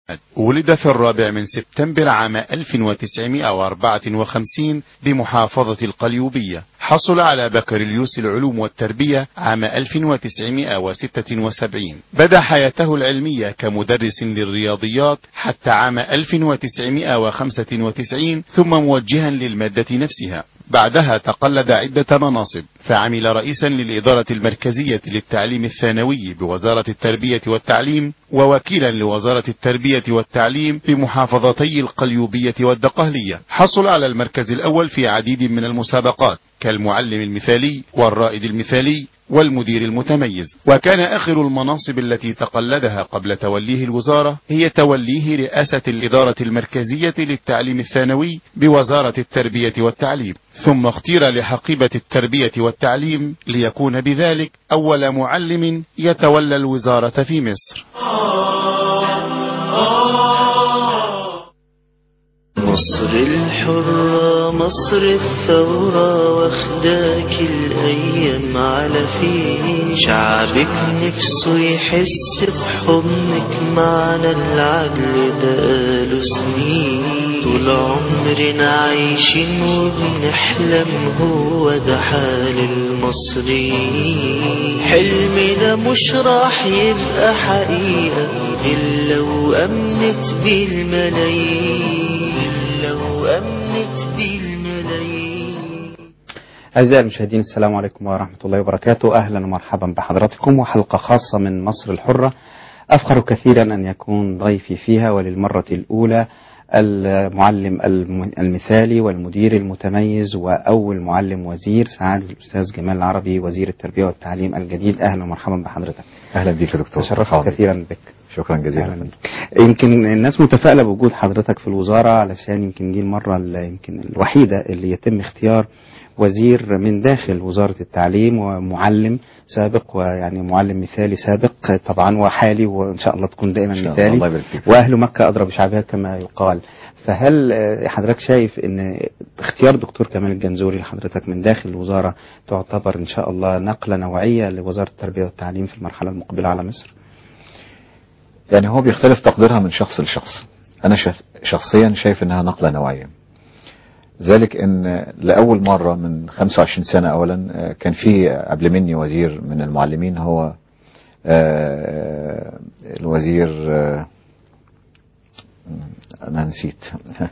ولد في الرابع من سبتمبر عام 1954 بمحافظة القليوبية حصل على بكالوريوس العلوم والتربية عام 1976 بدأ حياته العلمية كمدرس للرياضيات حتى عام 1995 ثم موجها للمادة نفسها بعدها تقلد عدة مناصب فعمل رئيسا للإدارة المركزية للتعليم الثانوي بوزارة التربية والتعليم ووكيلا لوزارة التربية والتعليم بمحافظتي القليوبية والدقهلية حصل على المركز الأول في عديد من المسابقات كالمعلم المثالي والرائد المثالي والمدير المتميز وكان آخر المناصب التي تقلدها قبل توليه الوزارة هي توليه رئاسة الإدارة المركزية للتعليم الثانوي بوزارة التربية والتعليم ثم اختير لحقيبة التربية والتعليم ليكون بذلك أول معلم يتولى الوزارة في مصر مصر الحرة مصر الثورة واخداك الأيام على فيه شعبك نفسه يحس بحضنك معنا العدل بقاله سنين طول عمرنا عايشين وبنحلم هو ده حال المصريين حلمنا مش راح يبقى حقيقة إلا وأمنت بيه الملايين إلا وأمنت بيه الملايين أعزائي المشاهدين السلام عليكم ورحمة الله وبركاته أهلا ومرحبا بحضراتكم وحلقة خاصة من مصر الحرة أفخر كثيرا أن يكون ضيفي فيها وللمرة الأولى المعلم الم- المثالي والمدير المتميز وأول معلم وزير سعادة الأستاذ جمال العربي وزير التربية والتعليم الجديد أهلا ومرحبا بحضرتك اهلا بيك يا دكتور تشرفت حاضر. كثيرا بك شكرا جزيلا أهلا بك. يمكن الناس متفائلة بوجود حضرتك في الوزارة علشان يمكن دي المرة ال- يمكن الوحيدة اللي يتم اختيار وزير من داخل وزارة التعليم ومعلم سابق ويعني معلم مثالي سابق طبعا وحالي وإن شاء الله تكون دائما إن شاء الله. مثالي الله يبارك فيك. وأهل مكة أضرب شعبها كما يقال فهل آه، حضرتك شايف ان اختيار دكتور كمال الجنزوري لحضرتك من داخل الوزارة تعتبر ان شاء الله نقلة نوعية لوزارة التربية والتعليم في المرحلة المقبلة على مصر؟ يعني هو بيختلف تقديرها من شخص لشخص انا شف- شخصيا شايف انها نقله نوعيه ذلك ان لاول مره من 25 سنه اولا آه، كان في قبل مني وزير من المعلمين هو آه، الوزير آه، انا نسيت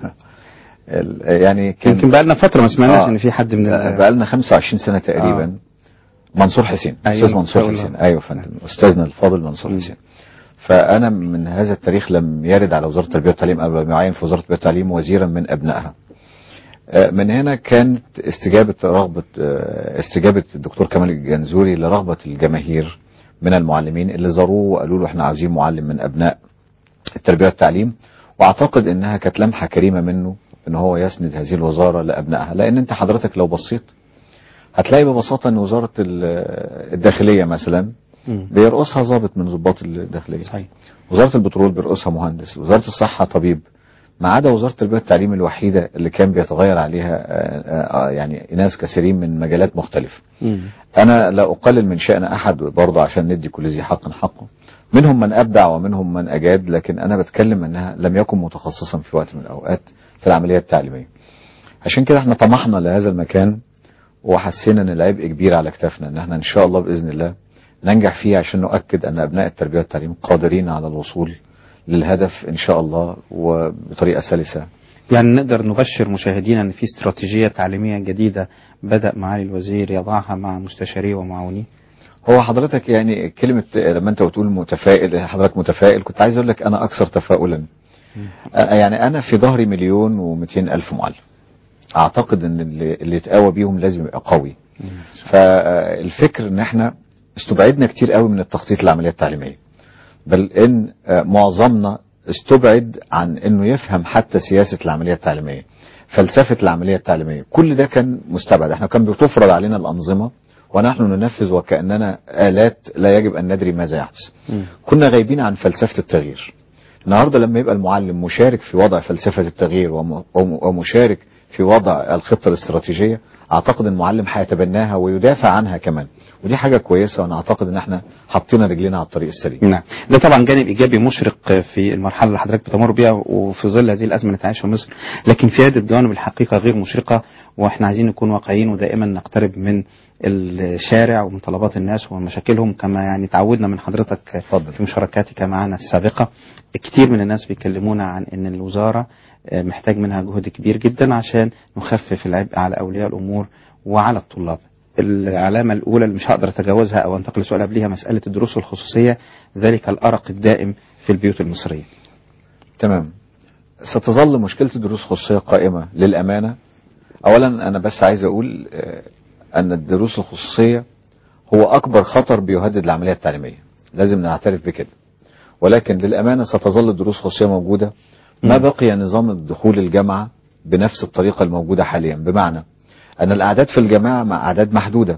ال- يعني كان يمكن بقى لنا فترة ما سمعناش آه. ان في حد من ال- بقى لنا 25 سنه تقريبا آه. منصور حسين أيوة، استاذ منصور أقول حسين له. ايوه يا فندم استاذنا الفاضل منصور مم. حسين فانا من هذا التاريخ لم يرد على وزاره التربيه والتعليم قبل ما يعين في وزاره التربيه والتعليم وزيرا من ابنائها آه، من هنا كانت استجابه رغبه آه، استجابه الدكتور كمال الجنزوري لرغبه الجماهير من المعلمين اللي زاروه وقالوا له احنا عاوزين معلم من ابناء التربيه والتعليم واعتقد انها كانت لمحه كريمه منه ان هو يسند هذه الوزاره لابنائها لان انت حضرتك لو بصيت هتلاقي ببساطه ان وزاره ال- الداخليه مثلا مم. بيرقصها ضابط من ضباط الداخليه صحيح وزاره البترول بيرقصها مهندس وزاره الصحه طبيب ما عدا وزاره التربيه والتعليم الوحيده اللي كان بيتغير عليها آه، آه، يعني ناس كثيرين من مجالات مختلفه مم. انا لا اقلل من شان احد برضه عشان ندي كل ذي حق حقه منهم من ابدع ومنهم من اجاد لكن انا بتكلم انها لم يكن متخصصا في وقت من الاوقات في العمليه التعليميه عشان كده احنا طمحنا لهذا المكان وحسينا ان العبء كبير على كتافنا ان احنا ان شاء الله باذن الله ننجح فيه عشان نؤكد ان ابناء التربيه والتعليم قادرين على الوصول للهدف ان شاء الله وبطريقه سلسه يعني نقدر نبشر مشاهدينا ان في استراتيجية تعليمية جديدة بدأ معالي الوزير يضعها مع مستشاريه ومعاونيه هو حضرتك يعني كلمة لما انت بتقول متفائل حضرتك متفائل كنت عايز اقول لك انا اكثر تفاؤلا آه، يعني انا في ظهري مليون ومئتين الف معلم اعتقد ان اللي, اللي يتقوى بيهم لازم يبقى قوي فالفكر ان احنا استبعدنا كتير قوي من التخطيط للعملية التعليمية بل ان آه، معظمنا استبعد عن انه يفهم حتى سياسة العملية التعليمية فلسفة العملية التعليمية كل ده كان مستبعد احنا كان بتفرض علينا الأنظمة ونحن ننفذ وكأننا آلات لا يجب أن ندري ماذا يحدث مم. كنا غايبين عن فلسفة التغيير النهاردة لما يبقى المعلم مشارك في وضع فلسفة التغيير وم- وم- ومشارك في وضع الخطة الاستراتيجية أعتقد أن المعلم هيتبناها ويدافع عنها كمان ودي حاجه كويسه وانا اعتقد ان احنا حطينا رجلينا على الطريق السليم نعم ده طبعا جانب ايجابي مشرق في المرحله اللي حضرتك بتمر بيها وفي ظل هذه الازمه اللي تعيشها مصر لكن في عده جوانب الحقيقه غير مشرقه واحنا عايزين نكون واقعيين ودائما نقترب من الشارع ومن طلبات الناس ومشاكلهم كما يعني تعودنا من حضرتك اتفضل. في مشاركاتك معنا السابقه كتير من الناس بيكلمونا عن ان الوزاره آه، محتاج منها جهد كبير جدا عشان نخفف العبء على اولياء الامور وعلى الطلاب العلامة الأولى اللي مش هقدر أتجاوزها أو أنتقل لسؤال قبلها مسألة الدروس الخصوصية ذلك الأرق الدائم في البيوت المصرية تمام ستظل مشكلة الدروس الخصوصية قائمة للأمانة أولا أنا بس عايز أقول آه، أن الدروس الخصوصية هو أكبر خطر بيهدد العملية التعليمية لازم نعترف بكده ولكن للأمانة ستظل الدروس الخصوصية موجودة ما مم. بقي نظام الدخول الجامعة بنفس الطريقة الموجودة حاليا بمعنى أن الأعداد في الجامعة مع أعداد محدودة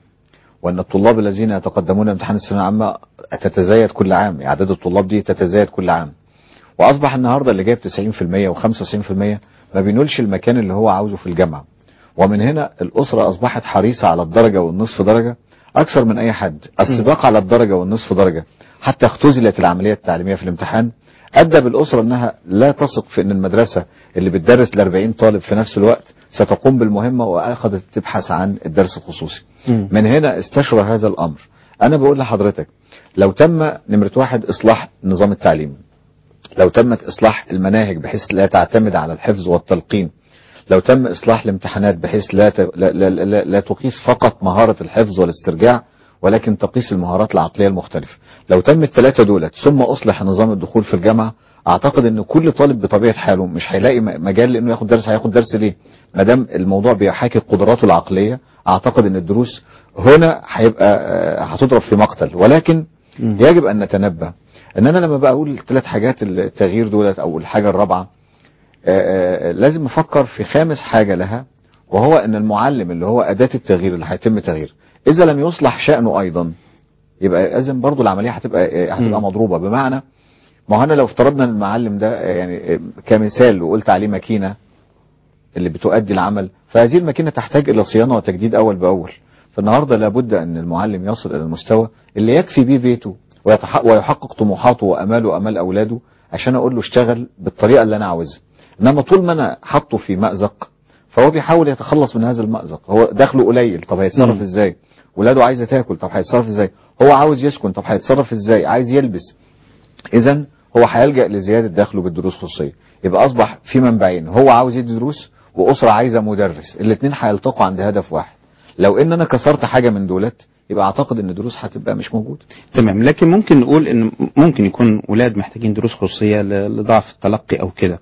وأن الطلاب الذين يتقدمون لامتحان الثانوية العامة تتزايد كل عام أعداد الطلاب دي تتزايد كل عام وأصبح النهاردة اللي جايب 90% و95% ما بينولش المكان اللي هو عاوزه في الجامعة ومن هنا الأسرة أصبحت حريصة على الدرجة والنصف درجة أكثر من أي حد السباق على الدرجة والنصف درجة حتى اختزلت العملية التعليمية في الامتحان أدى بالأسرة أنها لا تثق في أن المدرسة اللي بتدرس ل 40 طالب في نفس الوقت ستقوم بالمهمة وأخذت تبحث عن الدرس الخصوصي مم. من هنا استشرى هذا الأمر أنا بقول لحضرتك لو تم نمرة واحد إصلاح نظام التعليم لو تمت إصلاح المناهج بحيث لا تعتمد على الحفظ والتلقين لو تم إصلاح الامتحانات بحيث لا, ت... لا, لا, لا, لا تقيس فقط مهارة الحفظ والاسترجاع ولكن تقيس المهارات العقلية المختلفة لو تم الثلاثة دولت ثم أصلح نظام الدخول في الجامعة أعتقد أن كل طالب بطبيعة حاله مش هيلاقي م- مجال لأنه ياخد درس هياخد درس ليه ما دام الموضوع بيحاكي قدراته العقلية أعتقد أن الدروس هنا هيبقى آه، هتضرب في مقتل ولكن مم. يجب أن نتنبه ان انا لما بقول الثلاث حاجات التغيير دولت او الحاجه الرابعه آه، آه، لازم افكر في خامس حاجه لها وهو ان المعلم اللي هو اداه التغيير اللي هيتم تغيير اذا لم يصلح شانه ايضا يبقى اذا برضه العمليه هتبقى آه، هتبقى مم. مضروبه بمعنى ما هو انا لو افترضنا ان المعلم ده آه، يعني آه، كمثال وقلت عليه ماكينه اللي بتؤدي العمل فهذه الماكينه تحتاج الى صيانه وتجديد اول باول فالنهارده لابد ان المعلم يصل الى المستوى اللي يكفي بيه بيته ويتحقق ويحقق طموحاته واماله وامال اولاده عشان اقول له اشتغل بالطريقه اللي انا عاوزها انما طول ما انا حاطه في مأزق فهو بيحاول يتخلص من هذا المأزق هو دخله قليل طب هيتصرف مم. ازاي ولاده عايزه تاكل طب هيتصرف ازاي هو عاوز يسكن طب هيتصرف ازاي عايز يلبس اذا هو هيلجأ لزيادة دخله بالدروس الخصوصية يبقى اصبح في منبعين هو عاوز يدي دروس واسرة عايزة مدرس الاثنين هيلتقوا عند هدف واحد لو ان انا كسرت حاجة من دولت يبقى اعتقد ان الدروس هتبقى مش موجودة تمام لكن ممكن نقول ان ممكن يكون ولاد محتاجين دروس خصوصيه ل- لضعف التلقي او كده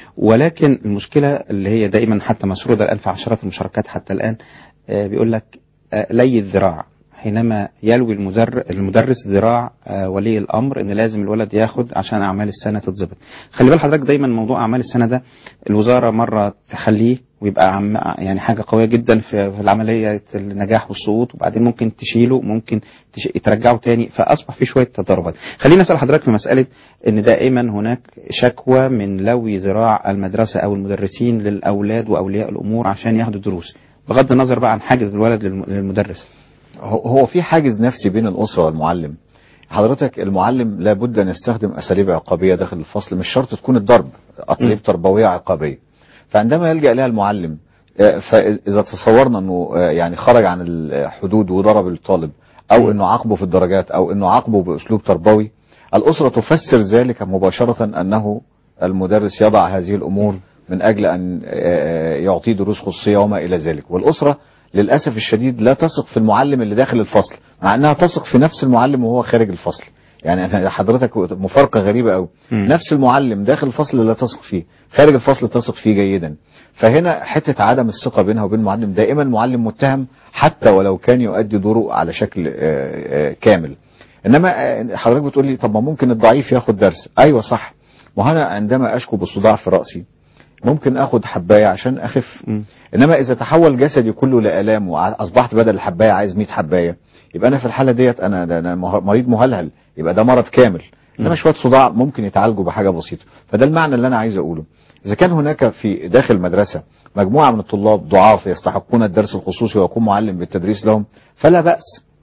ولكن المشكله اللي هي دائما حتى مسروده الان في عشرات المشاركات حتى الان آه، بيقول لك آه، لي الذراع حينما يلوي المدر- المدرس ذراع آه، ولي الامر ان لازم الولد ياخد عشان اعمال السنه تتظبط خلي بال حضرتك دايما موضوع اعمال السنه ده الوزاره مره تخليه ويبقى عم يعني حاجه قويه جدا في في العمليه النجاح والسقوط وبعدين ممكن تشيله ممكن تش... ترجعه تاني فاصبح في شويه تضاربات خليني اسال حضرتك في مساله ان دائما هناك شكوى من لوي ذراع المدرسه او المدرسين للاولاد واولياء الامور عشان ياخدوا دروس بغض النظر بقى عن حاجز الولد للم- للمدرس هو هو في حاجز نفسي بين الأسرة والمعلم حضرتك المعلم لابد أن يستخدم أساليب عقابية داخل الفصل مش شرط تكون الضرب أساليب م. تربوية عقابية فعندما يلجأ لها المعلم آه، فإذا تصورنا أنه آه، يعني خرج عن الحدود وضرب الطالب أو م. أنه عاقبه في الدرجات أو أنه عاقبه بأسلوب تربوي الأسرة تفسر ذلك مباشرة أنه المدرس يضع هذه الأمور من أجل أن آه، يعطيه دروس خصوصية وما إلى ذلك والأسرة للأسف الشديد لا تثق في المعلم اللي داخل الفصل مع أنها تثق في نفس المعلم وهو خارج الفصل يعني أنا- حضرتك مفارقة غريبة أوي مم. نفس المعلم داخل الفصل لا تثق فيه خارج الفصل تثق فيه جيدا فهنا حتة عدم الثقة بينها وبين المعلم دائما المعلم متهم حتى ولو كان يؤدي دوره على شكل آه، آه، كامل انما آه، حضرتك بتقول لي طب ما ممكن الضعيف ياخد درس ايوه صح وهنا عندما اشكو بالصداع في راسي ممكن اخد حبايه عشان اخف مم. انما اذا تحول جسدي كله لالام واصبحت بدل الحبايه عايز 100 حبايه يبقى انا في الحاله ديت انا ده انا مه- مريض مهلهل يبقى ده مرض كامل انما مم. شويه صداع ممكن يتعالجوا بحاجه بسيطه فده المعنى اللي انا عايز اقوله اذا كان هناك في داخل المدرسه مجموعه من الطلاب ضعاف يستحقون الدرس الخصوصي ويكون معلم بالتدريس لهم فلا باس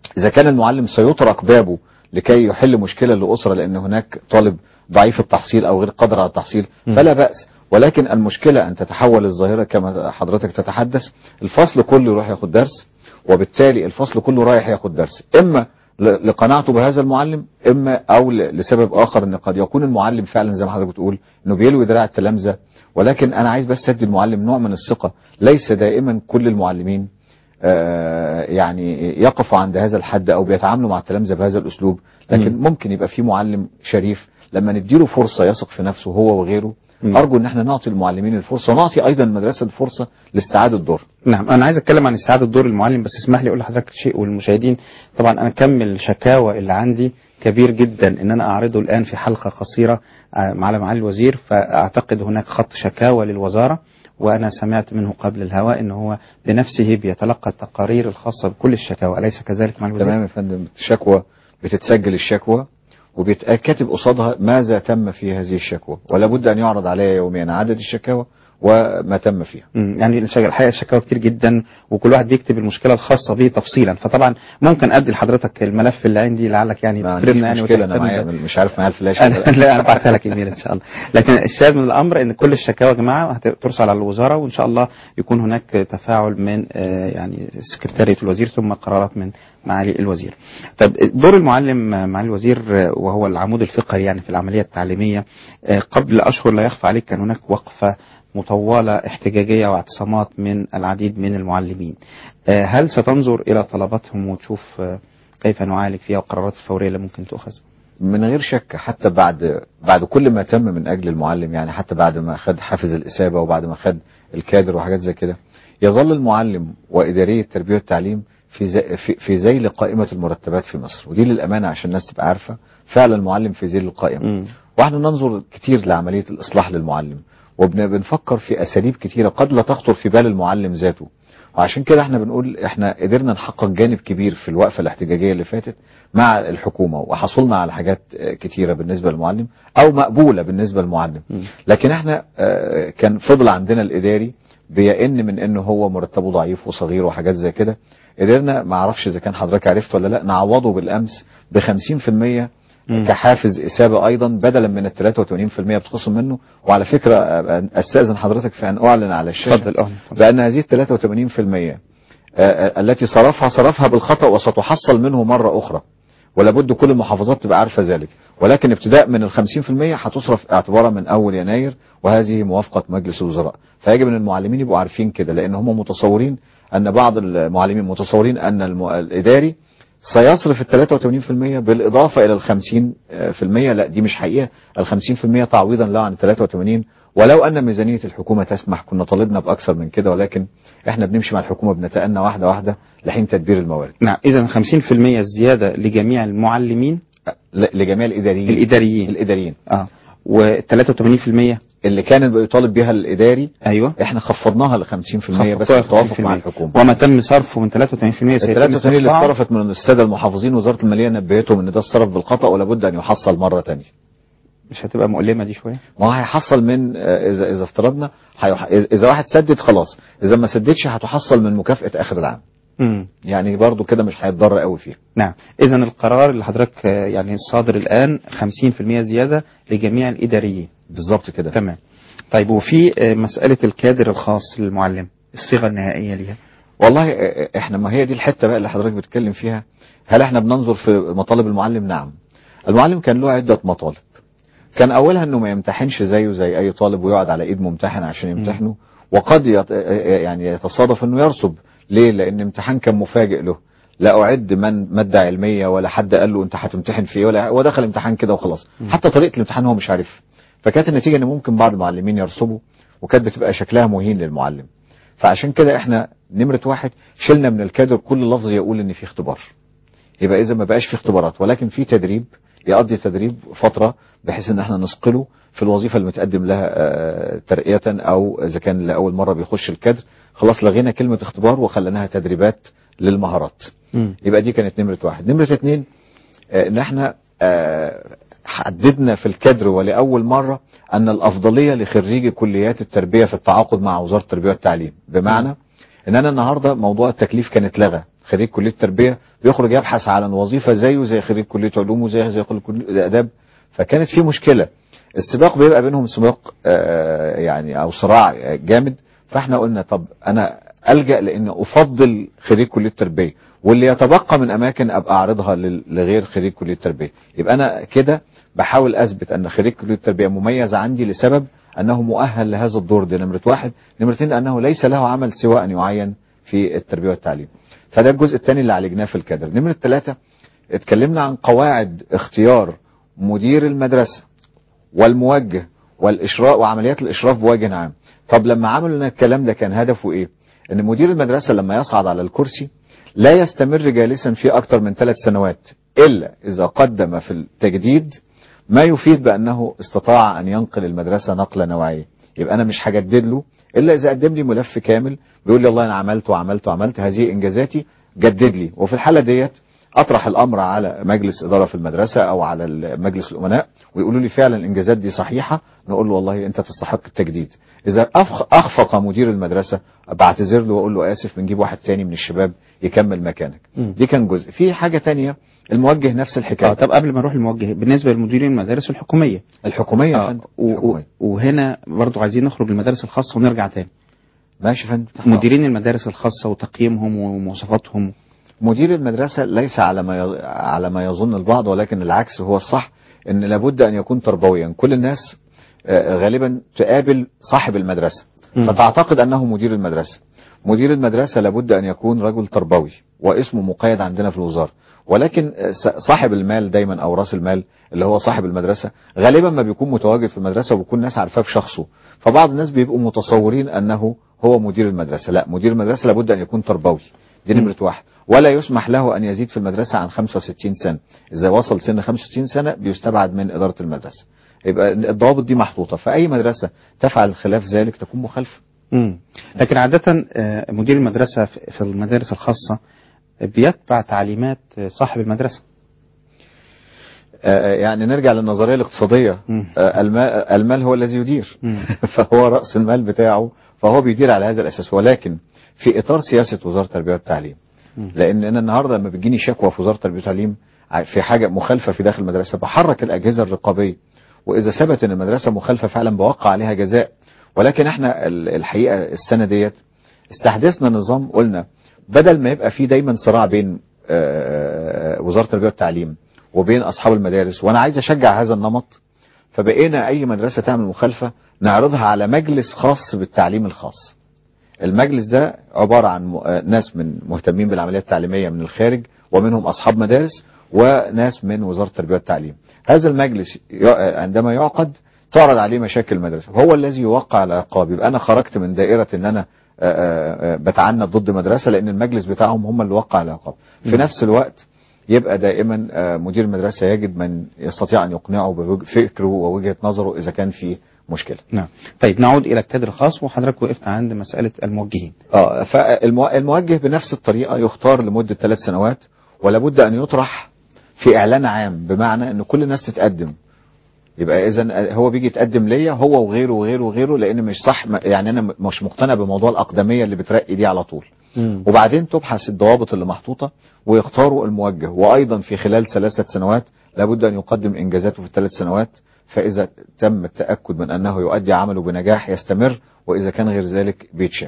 اذا كان المعلم سيطرق بابه لكي يحل مشكله لاسره لان هناك طالب ضعيف التحصيل او غير قادر على التحصيل فلا باس ولكن المشكله ان تتحول الظاهره كما حضرتك تتحدث الفصل كله يروح ياخد درس وبالتالي الفصل كله رايح ياخد درس اما ل- لقناعته بهذا المعلم اما او ل- لسبب اخر ان قد يكون المعلم فعلا زي ما حضرتك بتقول انه بيلوي دراع التلامذه ولكن انا عايز بس ادي المعلم نوع من الثقه ليس دائما كل المعلمين آه، يعني يقفوا عند هذا الحد او بيتعاملوا مع التلامذه بهذا الاسلوب لكن مم. ممكن يبقى في معلم شريف لما نديله فرصه يثق في نفسه هو وغيره مم. ارجو ان احنا نعطي المعلمين الفرصه ونعطي ايضا المدرسه الفرصه لاستعاده الدور نعم انا عايز اتكلم عن استعاده دور المعلم بس اسمح لي اقول لحضرتك شيء والمشاهدين طبعا انا كم الشكاوى اللي عندي كبير جدا ان انا اعرضه الان في حلقه قصيره آه، مع معالي الوزير فاعتقد هناك خط شكاوى للوزاره وانا سمعت منه قبل الهواء ان هو بنفسه بيتلقى التقارير الخاصه بكل الشكاوى اليس كذلك مع الوزير؟ تمام يا فندم الشكوى بتتسجل الشكوى وبيتكتب قصادها ماذا تم في هذه الشكوى ولا بد ان يعرض عليها يوميا عدد الشكاوى وما تم فيها مم، يعني الش- الحقيقه الشكاوى كتير جدا وكل واحد بيكتب المشكله الخاصه به تفصيلا فطبعا ممكن ادي لحضرتك الملف اللي عندي لعلك يعني ما عنديش تكرمنا يعني مشكله انا وتهتم معايا مش عارف معايا الفلاش أنا ولا لا. لا انا بعتها لك ايميل ان شاء الله لكن الشاهد من الامر ان كل الشكاوى يا جماعه هترسل على الوزاره وان شاء الله يكون هناك تفاعل من آه، يعني سكرتاريه الوزير ثم قرارات من معالي الوزير. طب دور المعلم آه، معالي الوزير آه، وهو العمود الفقري يعني في العمليه التعليميه آه، قبل اشهر لا يخفى عليك كان هناك وقفه مطولة احتجاجية واعتصامات من العديد من المعلمين آه، هل ستنظر إلى طلباتهم وتشوف آه، كيف نعالج فيها والقرارات الفورية اللي ممكن تؤخذ من غير شك حتى بعد بعد كل ما تم من اجل المعلم يعني حتى بعد ما خد حافز الاثابه وبعد ما خد الكادر وحاجات زي كده يظل المعلم واداريه التربيه والتعليم في زي في, في ذيل قائمه المرتبات في مصر ودي للامانه عشان الناس تبقى عارفه فعلا المعلم في ذيل القائمه مم. واحنا ننظر كتير لعمليه الاصلاح للمعلم وبنفكر في اساليب كتيره قد لا تخطر في بال المعلم ذاته وعشان كده احنا بنقول احنا قدرنا نحقق جانب كبير في الوقفه الاحتجاجيه اللي فاتت مع الحكومه وحصلنا على حاجات آه، كتيره بالنسبه للمعلم او مقبوله بالنسبه للمعلم لكن احنا آه، كان فضل عندنا الاداري بيئن من انه هو مرتبه ضعيف وصغير وحاجات زي كده قدرنا ما اعرفش اذا كان حضرتك عرفت ولا لا نعوضه بالامس ب 50% مم. كحافز إثابة أيضا بدلا من ال 83% بتخصم منه وعلى فكرة آه، أستأذن حضرتك في أن أعلن على الشاشة اتفضل اه اتفضل. بأن هذه ال 83% آه، آه، التي صرفها صرفها بالخطأ وستحصل منه مرة أخرى ولا بد كل المحافظات تبقى عارفة ذلك ولكن ابتداء من ال 50% هتصرف اعتبارا من أول يناير وهذه موافقة مجلس الوزراء فيجب أن المعلمين يبقوا عارفين كده لأن هم متصورين أن بعض المعلمين متصورين أن الم- الإداري سيصرف ال 83% بالإضافة إلى ال 50% لا دي مش حقيقة ال 50% تعويضا له عن ال 83 ولو أن ميزانية الحكومة تسمح كنا طالبنا بأكثر من كده ولكن احنا بنمشي مع الحكومة بنتأنى واحدة واحدة لحين تدبير الموارد نعم إذا 50% زيادة لجميع المعلمين ل- لجميع الإداريين الإداريين الإداريين اه و83% اللي كان بيطالب بها الإداري أيوه احنا خفضناها ل 50% بس خفضتها بالتوافق مع 50%. الحكومة وما تم صرفه من 83% ال سيتم 83 اللي استقطاعه. اتصرفت من السادة المحافظين وزارة المالية نبهتهم ان ده اتصرف بالخطأ ولا بد ان يحصل مرة تانية مش هتبقى مؤلمة دي شوية ما هو هيحصل من آه، اذا اذا افترضنا هيح... اذا واحد سدد خلاص اذا ما سددش هتحصل من مكافأة اخر العام مم. يعني برضو كده مش هيتضر قوي فيها نعم إذا القرار اللي حضرتك آه، يعني صادر الآن 50% زيادة لجميع الإداريين بالظبط كده تمام طيب وفي آه، مسألة الكادر الخاص للمعلم الصيغة النهائية ليها والله آه، احنا ما هي دي الحتة بقى اللي حضرتك بتتكلم فيها هل احنا بننظر في مطالب المعلم نعم المعلم كان له عدة مطالب كان اولها انه ما يمتحنش زيه زي اي طالب ويقعد على ايد ممتحن عشان يمتحنه وقد يت... يعني يتصادف انه يرسب ليه لان امتحان كان مفاجئ له لا اعد من ماده علميه ولا حد قال له انت هتمتحن في ايه ولا ودخل امتحان كده وخلاص حتى طريقه الامتحان هو مش عارف فكانت النتيجه ان ممكن بعض المعلمين يرسبوا وكانت بتبقى شكلها مهين للمعلم فعشان كده احنا نمره واحد شلنا من الكادر كل لفظ يقول ان في اختبار يبقى اذا ما بقاش في اختبارات ولكن في تدريب يقضي تدريب فتره بحيث ان احنا نثقله في الوظيفه اللي متقدم لها آه، ترقيه او اذا كان لاول مره بيخش الكادر خلاص لغينا كلمه اختبار وخليناها تدريبات للمهارات مم. يبقى دي كانت نمره واحد نمره اتنين آه، ان احنا آه، حددنا في الكادر ولاول مره ان الافضليه لخريجي كليات التربيه في التعاقد مع وزاره التربيه والتعليم بمعنى ان انا النهارده موضوع التكليف كان اتلغى خريج كليه التربيه بيخرج يبحث عن وظيفه زيه زي خريج كليه علوم وزي زي خريج كليه اداب فكانت في مشكله السباق بيبقى بينهم سباق آه، يعني او صراع آه، جامد فاحنا قلنا طب انا الجا لان افضل خريج كليه التربيه واللي يتبقى من اماكن ابقى اعرضها لل- لغير خريج كليه التربيه يبقى انا كده بحاول اثبت ان خريج كليه التربيه مميز عندي لسبب انه مؤهل لهذا الدور ده نمره واحد نمره اثنين انه ليس له عمل سوى ان يعين في التربيه والتعليم فده الجزء الثاني اللي عالجناه في الكادر نمره ثلاثه اتكلمنا عن قواعد اختيار مدير المدرسه والموجه والاشراف وعمليات الاشراف بوجه عام طب لما عملوا لنا الكلام ده كان هدفه ايه ان مدير المدرسه لما يصعد على الكرسي لا يستمر جالسا فيه اكثر من ثلاث سنوات الا اذا قدم في التجديد ما يفيد بانه استطاع ان ينقل المدرسه نقله نوعيه يبقى انا مش هجدد له الا اذا قدم لي ملف كامل بيقول لي والله انا عملت وعملت وعملت هذه انجازاتي جدد لي وفي الحاله ديت اطرح الامر على مجلس اداره في المدرسه او على مجلس الامناء ويقولوا لي فعلا الانجازات دي صحيحه نقول له والله انت تستحق التجديد اذا أفخ- اخفق مدير المدرسه بعتذر له واقول له اسف بنجيب واحد تاني من الشباب يكمل مكانك مم. دي كان جزء في حاجه تانية الموجه نفس آه الحكايه طب قبل ما نروح الموجه بالنسبه لمديرين المدارس الحكوميه الحكوميه يا آه فندم و- و- الحكومية. وهنا برضو عايزين نخرج للمدارس الخاصه ونرجع تاني ماشي يا فندم مديرين المدارس الخاصه وتقييمهم ومواصفاتهم مدير المدرسة ليس على ما ي- على ما يظن البعض ولكن العكس هو الصح ان لابد ان يكون تربويا كل الناس آه، غالبا تقابل صاحب المدرسة مم. فتعتقد انه مدير المدرسة مدير المدرسة لابد ان يكون رجل تربوي واسمه مقيد عندنا في الوزارة ولكن آه، س- صاحب المال دايما او راس المال اللي هو صاحب المدرسة غالبا ما بيكون متواجد في المدرسة وبيكون ناس عارفاه بشخصه فبعض الناس بيبقوا متصورين انه هو مدير المدرسة لا مدير المدرسة لابد ان يكون تربوي دي مم. نمرة واحد ولا يسمح له أن يزيد في المدرسة عن 65 سنة إذا وصل سن 65 سنة بيستبعد من إدارة المدرسة يبقى الضوابط دي محطوطة فأي مدرسة تفعل خلاف ذلك تكون مخالفة مم. لكن عادة آه، مدير المدرسة في في المدارس الخاصة بيتبع تعليمات آه، صاحب المدرسة آه، يعني نرجع للنظرية الاقتصادية مم. آه، المال, المال هو الذي يدير مم. فهو رأس المال بتاعه فهو بيدير على هذا الأساس ولكن في إطار سياسة وزارة التربية والتعليم مم. لان انا النهارده لما بتجيني شكوى في وزاره التربيه والتعليم ع- في حاجه مخالفه في داخل المدرسه بحرك الاجهزه الرقابيه واذا ثبت ان المدرسه مخالفه فعلا بوقع عليها جزاء ولكن احنا ال- الحقيقه السنه ديت استحدثنا نظام قلنا بدل ما يبقى في دايما صراع بين آه، وزاره التربيه والتعليم وبين اصحاب المدارس وانا عايز اشجع هذا النمط فبقينا اي مدرسه تعمل مخالفه نعرضها على مجلس خاص بالتعليم الخاص المجلس ده عبارة عن م- آه، ناس من مهتمين بالعمليات التعليمية من الخارج ومنهم أصحاب مدارس وناس من وزارة التربية والتعليم هذا المجلس ي- آه، عندما يعقد تعرض عليه مشاكل المدرسة هو الذي يوقع العقاب يبقى أنا خرجت من دائرة أن أنا آه، آه، آه، بتعنت ضد مدرسة لأن المجلس بتاعهم هم اللي وقع العقاب في نفس الوقت يبقى دائما آه، مدير المدرسة يجد من يستطيع أن يقنعه بفكره ووجهة نظره إذا كان في مشكلة نعم طيب نعود إلى الكادر الخاص وحضرتك وقفت عند مسألة الموجهين اه فالموجه بنفس الطريقه يختار لمده ثلاث سنوات ولا بد ان يطرح في اعلان عام بمعنى ان كل الناس تتقدم يبقى اذا هو بيجي يتقدم ليا هو وغيره وغيره وغيره لان مش صح يعني انا مش مقتنع بموضوع الاقدميه اللي بترقي دي على طول وبعدين تبحث الضوابط اللي محطوطه ويختاروا الموجه وايضا في خلال ثلاثه سنوات لابد ان يقدم انجازاته في الثلاث سنوات فاذا تم التاكد من انه يؤدي عمله بنجاح يستمر واذا كان غير ذلك بيتشال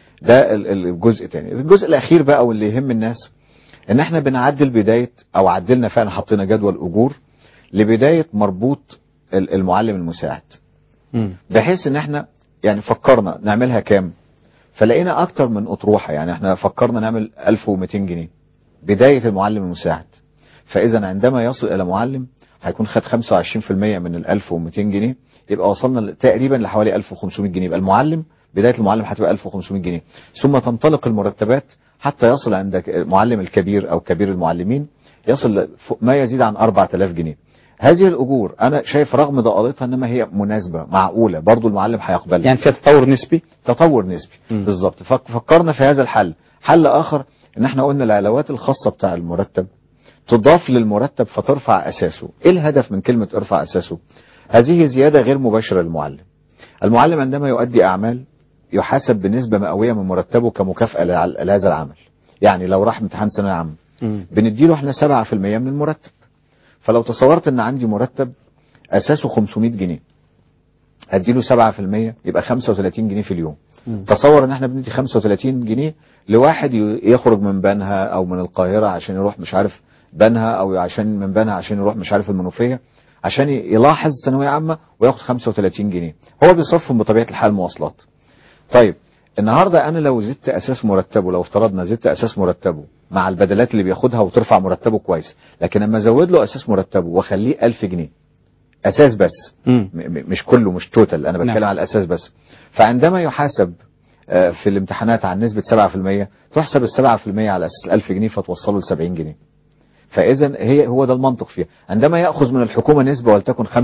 ده ال- ال- الجزء الثاني الجزء الاخير بقى واللي يهم الناس ان احنا بنعدل بدايه او عدلنا فعلا حطينا جدول اجور لبدايه مربوط ال- المعلم المساعد مم. بحيث ان احنا يعني فكرنا نعملها كام فلقينا اكتر من اطروحه يعني احنا فكرنا نعمل 1200 جنيه بدايه المعلم المساعد فاذا عندما يصل الى معلم هيكون خد 25% من ال 1200 جنيه يبقى وصلنا ل- تقريبا لحوالي 1500 جنيه يبقى المعلم بدايه المعلم هتبقى 1500 جنيه ثم تنطلق المرتبات حتى يصل عند المعلم الكبير او كبير المعلمين يصل فوق ما يزيد عن 4000 جنيه هذه الاجور انا شايف رغم ضئالتها انما هي مناسبه معقوله برضو المعلم هيقبلها يعني فيها تطور نسبي تطور نسبي مم. بالظبط فك- فكرنا في هذا الحل حل اخر ان احنا قلنا العلاوات الخاصه بتاع المرتب تضاف للمرتب فترفع اساسه ايه الهدف من كلمه ارفع اساسه هذه زياده غير مباشره للمعلم المعلم عندما يؤدي اعمال يحاسب بنسبه مئويه من مرتبه كمكافاه لع- لهذا العمل يعني لو راح امتحان ثانويه عامه مم. بنديله احنا 7% من المرتب فلو تصورت ان عندي مرتب اساسه 500 جنيه اديله 7% يبقى 35 جنيه في اليوم مم. تصور ان احنا بندي 35 جنيه لواحد ي- يخرج من بنها او من القاهره عشان يروح مش عارف بنها او عشان من بنها عشان يروح مش عارف المنوفيه عشان ي- يلاحظ ثانويه عامه وياخد 35 جنيه هو بيصرفهم بطبيعه الحال مواصلات طيب النهارده انا لو زدت اساس مرتبه لو افترضنا زدت اساس مرتبه مع البدلات اللي بياخدها وترفع مرتبه كويس لكن لما ازود له اساس مرتبه واخليه 1000 جنيه اساس بس مم. م- م- مش كله مش توتال انا بتكلم نعم. على الاساس بس فعندما يحاسب آه، في الامتحانات عن نسبة 7% تحسب ال 7% على اساس 1000 جنيه فتوصله ل 70 جنيه فاذا هي هو ده المنطق فيها عندما ياخذ من الحكومه نسبه ولتكن 25%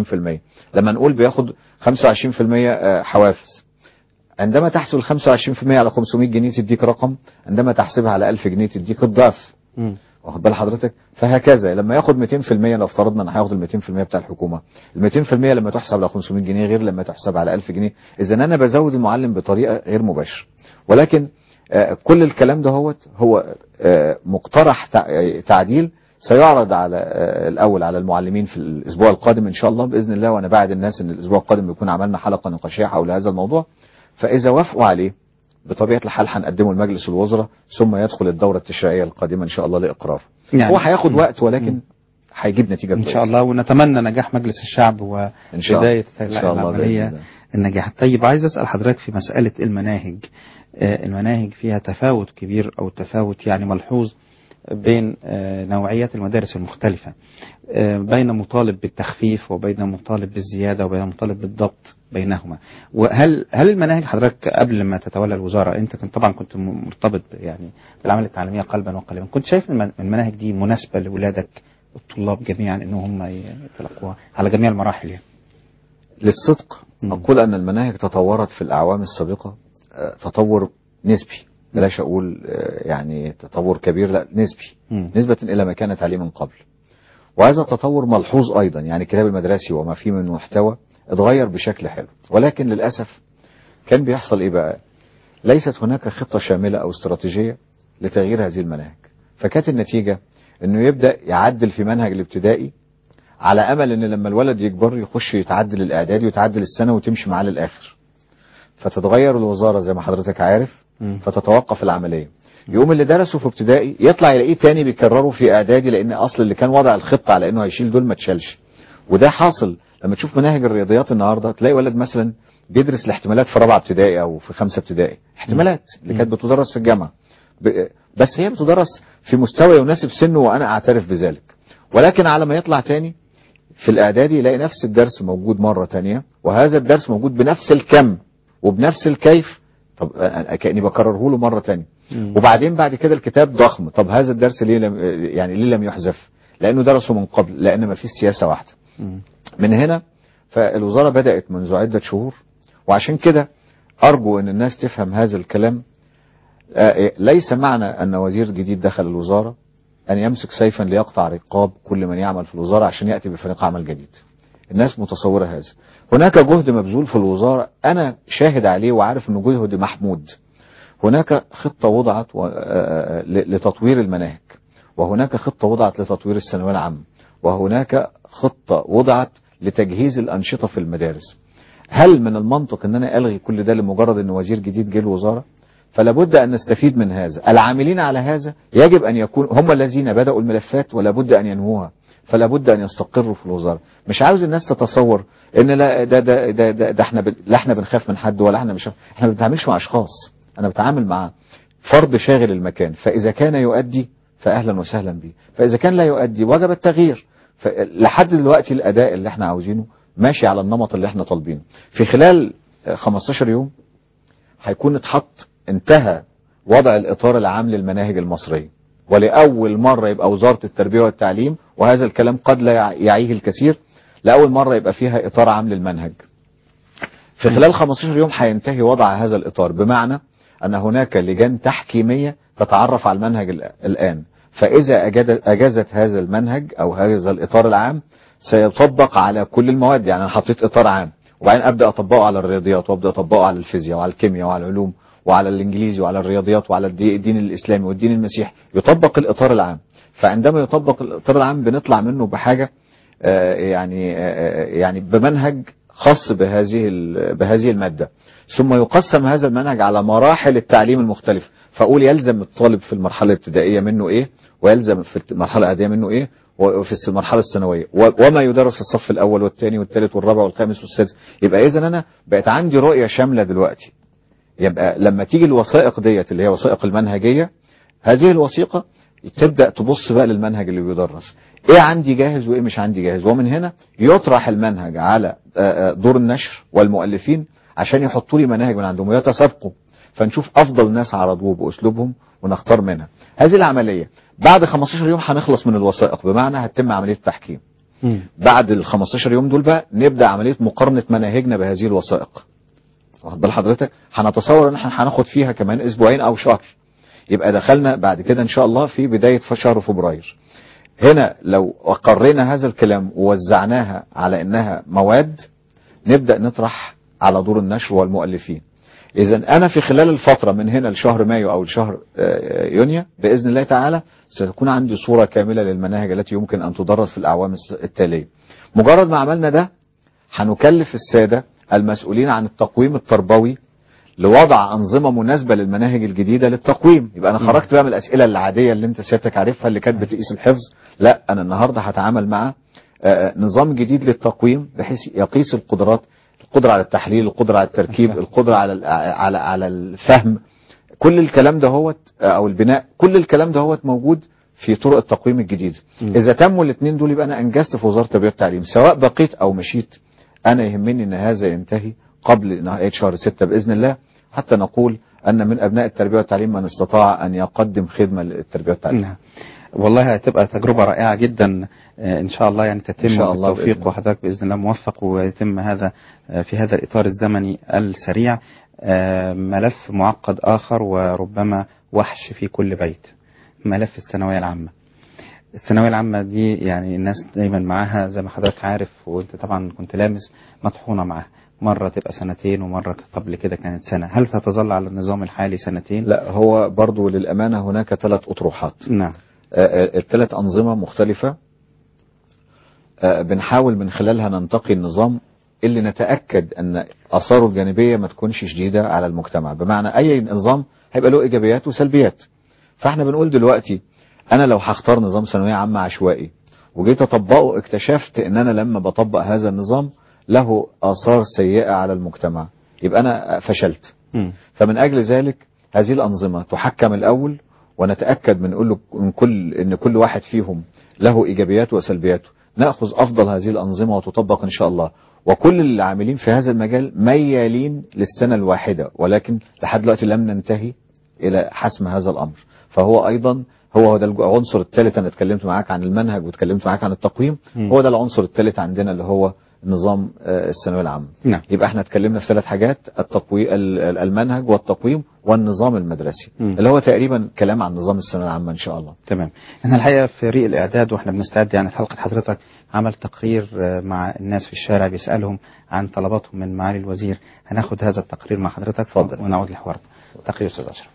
لما نقول بياخد 25% آه، حوافز عندما تحسب ال 25% على 500 جنيه تديك رقم عندما تحسبها على 1000 جنيه تديك الضعف مم. واخد بال حضرتك فهكذا لما ياخد 200% لو افترضنا ان هياخد ال 200% بتاع الحكومه ال 200% لما تحسب على 500 جنيه غير لما تحسب على 1000 جنيه اذا انا بزود المعلم بطريقه غير مباشره ولكن آه، كل الكلام ده هو هو آه، مقترح تع- تعديل سيعرض على آه، الاول على المعلمين في الاسبوع القادم ان شاء الله باذن الله وانا بعد الناس ان الاسبوع القادم يكون عملنا حلقه نقاشيه حول هذا الموضوع فاذا وافقوا عليه بطبيعه الحال هنقدمه لمجلس الوزراء ثم يدخل الدوره التشريعيه القادمه ان شاء الله لاقراره يعني- هو هياخد مم. وقت ولكن هيجيب نتيجه ان كويسة. شاء الله ونتمنى نجاح مجلس الشعب إن شاء الله. وبدايه إن شاء الله العمليه بإذن الله. النجاح طيب عايز اسال حضرتك في مساله المناهج آه، المناهج فيها تفاوت كبير او تفاوت يعني ملحوظ بين آه، نوعيات المدارس المختلفه آه، بين مطالب بالتخفيف وبين مطالب بالزياده وبين مطالب بالضبط بينهما وهل هل المناهج حضرتك قبل ما تتولى الوزاره انت كنت طبعا كنت م- مرتبط يعني بالعمل التعليميه قلبا وقالبا كنت شايف الم- المناهج دي مناسبه لاولادك الطلاب جميعا ان هم يتلقوها على جميع المراحل يعني للصدق مم. أقول أن المناهج تطورت في الأعوام السابقة آه، تطور نسبي بلاش أقول آه، يعني تطور كبير لا نسبي مم. نسبة إلى ما كانت عليه من قبل وهذا التطور ملحوظ أيضا يعني الكتاب المدرسي وما فيه من محتوى اتغير بشكل حلو ولكن للأسف كان بيحصل إيه بقى ليست هناك خطة شاملة أو استراتيجية لتغيير هذه المناهج فكانت النتيجة أنه يبدأ يعدل في منهج الابتدائي على أمل أن لما الولد يكبر يخش يتعدل الإعدادي ويتعدل السنة وتمشي معاه للآخر فتتغير الوزارة زي ما حضرتك عارف مم. فتتوقف العملية يقوم اللي درسه في ابتدائي يطلع يلاقيه تاني بيكرره في اعدادي لان اصل اللي كان وضع الخطه على انه هيشيل دول ما اتشالش وده حاصل لما تشوف مناهج الرياضيات النهارده تلاقي ولد مثلا بيدرس الاحتمالات في رابعه ابتدائي او في خمسه ابتدائي احتمالات اللي كانت بتدرس في الجامعه ب- بس هي بتدرس في مستوى يناسب سنه وانا اعترف بذلك ولكن على ما يطلع تاني في الاعدادي يلاقي نفس الدرس موجود مره تانية وهذا الدرس موجود بنفس الكم وبنفس الكيف طب أنا كاني بكرره له مره تانية مم. وبعدين بعد كده الكتاب ضخم طب هذا الدرس ليه لم يعني ليه لم يحذف لانه درسه من قبل لان ما فيش سياسه واحده مم. من هنا فالوزاره بدات منذ عده شهور وعشان كده ارجو ان الناس تفهم هذا الكلام آه، ليس معنى ان وزير جديد دخل الوزاره ان يمسك سيفا ليقطع رقاب كل من يعمل في الوزاره عشان ياتي بفريق عمل جديد الناس متصوره هذا هناك جهد مبذول في الوزاره انا شاهد عليه وعارف انه جهد محمود هناك خطة وضعت و- آه، ل- لتطوير المناهج وهناك خطة وضعت لتطوير الثانوية العامة وهناك خطة وضعت لتجهيز الأنشطة في المدارس هل من المنطق أن أنا ألغي كل ده لمجرد أن وزير جديد جه الوزارة فلا بد أن نستفيد من هذا العاملين على هذا يجب أن يكون هم الذين بدأوا الملفات ولا بد أن ينهوها فلا بد أن يستقروا في الوزارة مش عاوز الناس تتصور ان لا ده ده ده, ده, ده احنا ب- لا احنا بنخاف من حد ولا احنا مش احنا ما بنتعاملش مع اشخاص انا بتعامل مع فرد شاغل المكان فاذا كان يؤدي فاهلا وسهلا به فاذا كان لا يؤدي وجب التغيير ف- لحد دلوقتي الاداء اللي احنا عاوزينه ماشي على النمط اللي احنا طالبينه في خلال آه، 15 يوم هيكون اتحط انتهى وضع الاطار العام للمناهج المصريه ولاول مره يبقى وزاره التربيه والتعليم وهذا الكلام قد لا يع- يعيه الكثير لاول مره يبقى فيها اطار عام للمنهج في خلال 15 يوم هينتهي وضع هذا الإطار بمعنى أن هناك لجان تحكيمية تتعرف على المنهج ال- الآن فإذا أجاد- أجازت هذا المنهج أو هذا الإطار العام سيطبق على كل المواد يعني أنا حطيت إطار عام وبعدين أبدأ أطبقه على الرياضيات وأبدأ أطبقه على الفيزياء وعلى الكيمياء وعلى العلوم وعلى الانجليزي وعلى الرياضيات وعلى الدي- الدين الاسلامي والدين المسيحي يطبق الاطار العام فعندما يطبق الاطار العام بنطلع منه بحاجه آه، يعني آه، يعني بمنهج خاص بهذه ال- بهذه الماده ثم يقسم هذا المنهج على مراحل التعليم المختلفه فاقول يلزم الطالب في المرحله الابتدائيه منه ايه ويلزم في المرحله الاعداديه منه ايه وفي الس- المرحله الثانويه و- وما يدرس في الصف الاول والثاني والثالث والرابع والخامس والسادس يبقى اذا انا بقت عندي رؤيه شامله دلوقتي يبقى لما تيجي الوثائق ديت اللي هي وثائق المنهجيه هذه الوثيقه تبدا تبص بقى للمنهج اللي بيدرس ايه عندي جاهز وايه مش عندي جاهز ومن هنا يطرح المنهج على آه، آه، دور النشر والمؤلفين عشان يحطوا لي مناهج من عندهم ويتسابقوا فنشوف افضل ناس عرضوه باسلوبهم ونختار منها هذه العمليه بعد 15 يوم هنخلص من الوثائق بمعنى هتتم عمليه تحكيم مم. بعد ال 15 يوم دول بقى نبدا عمليه مقارنه مناهجنا بهذه الوثائق واخد بال حضرتك هنتصور ان احنا هناخد فيها كمان اسبوعين او شهر يبقى دخلنا بعد كده ان شاء الله في بدايه في شهر فبراير هنا لو اقرينا هذا الكلام ووزعناها على انها مواد نبدا نطرح على دور النشر والمؤلفين اذا انا في خلال الفتره من هنا لشهر مايو او لشهر آه، يونيو باذن الله تعالى ستكون عندي صوره كامله للمناهج التي يمكن ان تدرس في الاعوام الس- التاليه مجرد ما عملنا ده هنكلف الساده المسؤولين عن التقويم التربوي لوضع أنظمة مناسبة للمناهج الجديدة للتقويم يبقى أنا خرجت بقى من الأسئلة العادية اللي أنت سيادتك عارفها اللي كانت بتقيس الحفظ لا أنا النهاردة هتعامل مع آه، نظام جديد للتقويم بحيث يقيس القدرات القدرة على التحليل القدرة على التركيب القدرة على ال- على على الفهم كل الكلام ده هو او البناء كل الكلام ده هو موجود في طرق التقويم الجديده اذا تموا الاثنين دول يبقى انا انجزت في وزاره التربيه والتعليم سواء بقيت او مشيت انا يهمني ان هذا ينتهي قبل نهايه شهر ستة باذن الله حتى نقول ان من ابناء التربيه والتعليم من استطاع ان يقدم خدمه للتربيه والتعليم نعم والله هتبقى تجربة رائعة جدا آه، إن شاء الله يعني تتم إن شاء الله بإذن بالتوفيق الله. وحضرتك بإذن الله موفق ويتم هذا آه، في هذا الإطار الزمني السريع آه، ملف معقد آخر وربما وحش في كل بيت ملف الثانوية العامة الثانوية العامة دي يعني الناس دايما معاها زي ما حضرتك عارف وانت طبعا كنت لامس مطحونة معاها مرة تبقى سنتين ومرة قبل كده كانت سنة هل ستظل على النظام الحالي سنتين؟ لا هو برضو للامانه هناك ثلاث اطروحات نعم الثلاث أنظمة مختلفة آه، بنحاول من خلالها ننتقي النظام اللي نتأكد أن آثاره الجانبية ما تكونش شديدة على المجتمع بمعنى أي نظام هيبقى له إيجابيات وسلبيات فاحنا بنقول دلوقتي أنا لو هختار نظام ثانوية عامة عشوائي وجيت أطبقه اكتشفت أن أنا لما بطبق هذا النظام له آثار سيئة على المجتمع يبقى أنا فشلت مم. فمن أجل ذلك هذه الأنظمة تحكم الأول ونتأكد من كل من كل إن كل واحد فيهم له إيجابياته وسلبياته نأخذ أفضل هذه الأنظمة وتطبق إن شاء الله وكل العاملين في هذا المجال ميالين للسنة الواحدة ولكن لحد دلوقتي لم ننتهي إلى حسم هذا الأمر فهو أيضا هو ده العنصر الثالث أنا اتكلمت معاك عن المنهج واتكلمت معاك عن التقويم مم. هو ده العنصر الثالث عندنا اللي هو نظام آه، الثانوية العامة نعم يبقى احنا اتكلمنا في ثلاث حاجات التقوي ال- ال- المنهج والتقويم والنظام المدرسي مم. اللي هو تقريبا كلام عن نظام الثانويه العامه ان شاء الله تمام احنا الحقيقه في فريق الاعداد واحنا بنستعد يعني حلقه حضرتك عمل تقرير آه، مع الناس في الشارع بيسالهم عن طلباتهم من معالي الوزير هناخد هذا التقرير مع حضرتك اتفضل. ونعود لحوارنا تقرير استاذ اشرف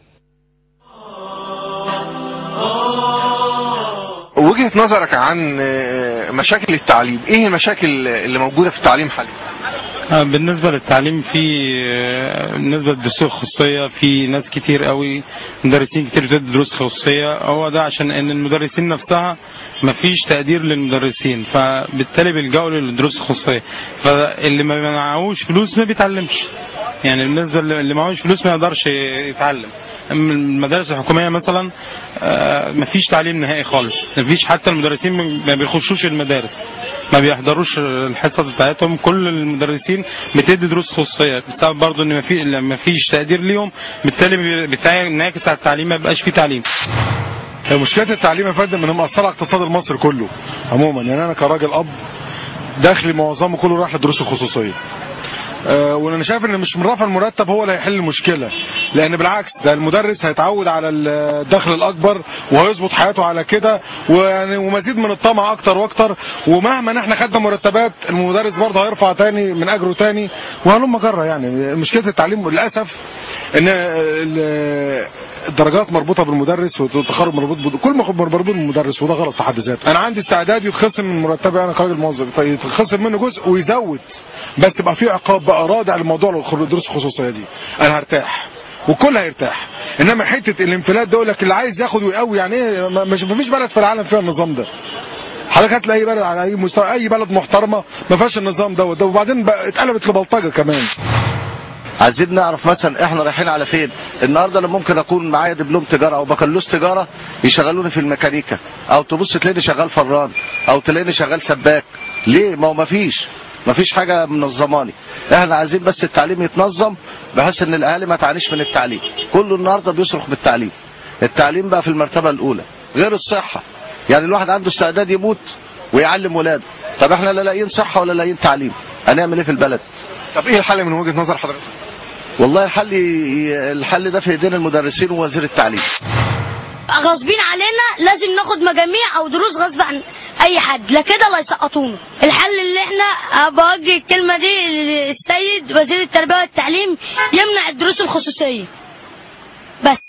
وجهة نظرك عن آه، مشاكل التعليم ايه المشاكل اللي موجودة في التعليم حاليا آه، بالنسبة للتعليم في آه، بالنسبة للدروس الخصوصية في ناس كتير قوي مدرسين كتير بتدي دروس خصوصية هو ده عشان ان المدرسين نفسها مفيش تقدير للمدرسين فبالتالي بيلجأوا للدروس الخصوصية فاللي ما معهوش فلوس ما بيتعلمش يعني بالنسبة اللي معهوش فلوس ما يقدرش يتعلم أما المدارس الحكومية مثلا آه، مفيش تعليم نهائي خالص مفيش حتى المدرسين ما بيخشوش المدارس ما بيحضروش الحصص بتاعتهم كل المدرسين بتدي دروس خصوصيه بسبب برضه ان مفي- ما فيش تقدير ليهم بالتالي بينعكس على التعليم ما بيبقاش فيه تعليم مشكله التعليم يا فندم انها مأثره على الاقتصاد المصري كله عموما يعني انا كراجل اب دخلي معظمه كله راح للدروس الخصوصيه أه وانا شايف ان مش من رفع المرتب هو اللي هيحل المشكله لان بالعكس ده المدرس هيتعود على الدخل الاكبر وهيظبط حياته على كده ويعني ومزيد من الطمع اكتر واكتر ومهما احنا خدنا مرتبات المدرس برضه هيرفع تاني من اجره تاني وهلم جره يعني مشكله التعليم للاسف ان ال- الدرجات مربوطه بالمدرس والتخرج مربوط بد... كل ما مربوط بالمدرس وده غلط في حد ذاته انا عندي استعداد يتخصم من مرتبي انا كراجل موظف طيب يتخصم منه جزء ويزود بس يبقى في عقاب بقى رادع للموضوع الدروس الخصوصيه دي انا هرتاح والكل هيرتاح انما حته الانفلات ده يقول لك اللي عايز ياخد ويقوي يعني ايه ما- مش مفيش بلد في العالم فيها النظام ده حضرتك هتلاقي اي بلد على اي مستوى اي بلد محترمه ما فيهاش النظام دوت ده وبعدين بقى اتقلبت لبلطجه كمان عايزين نعرف مثلا احنا رايحين على فين النهارده انا ممكن اكون معايا دبلوم تجاره او بكالوريوس تجاره يشغلوني في الميكانيكا او تبص تلاقيني شغال فران او تلاقيني شغال سباك ليه ما هو مفيش مفيش حاجه منظماني احنا عايزين بس التعليم يتنظم بحيث ان الاهالي ما تعانيش من التعليم كله النهارده بيصرخ بالتعليم التعليم بقى في المرتبه الاولى غير الصحه يعني الواحد عنده استعداد يموت ويعلم ولاده طب احنا لا لاقيين صحه ولا لاقيين تعليم هنعمل ايه في البلد طب ايه الحل من وجهه نظر حضرتك والله الحل الحل ده في ايدين المدرسين ووزير التعليم غصبين علينا لازم ناخد مجاميع او دروس غصب عن اي حد لا كده لا يسقطونا الحل اللي احنا بوجه الكلمه دي للسيد وزير التربيه والتعليم يمنع الدروس الخصوصيه بس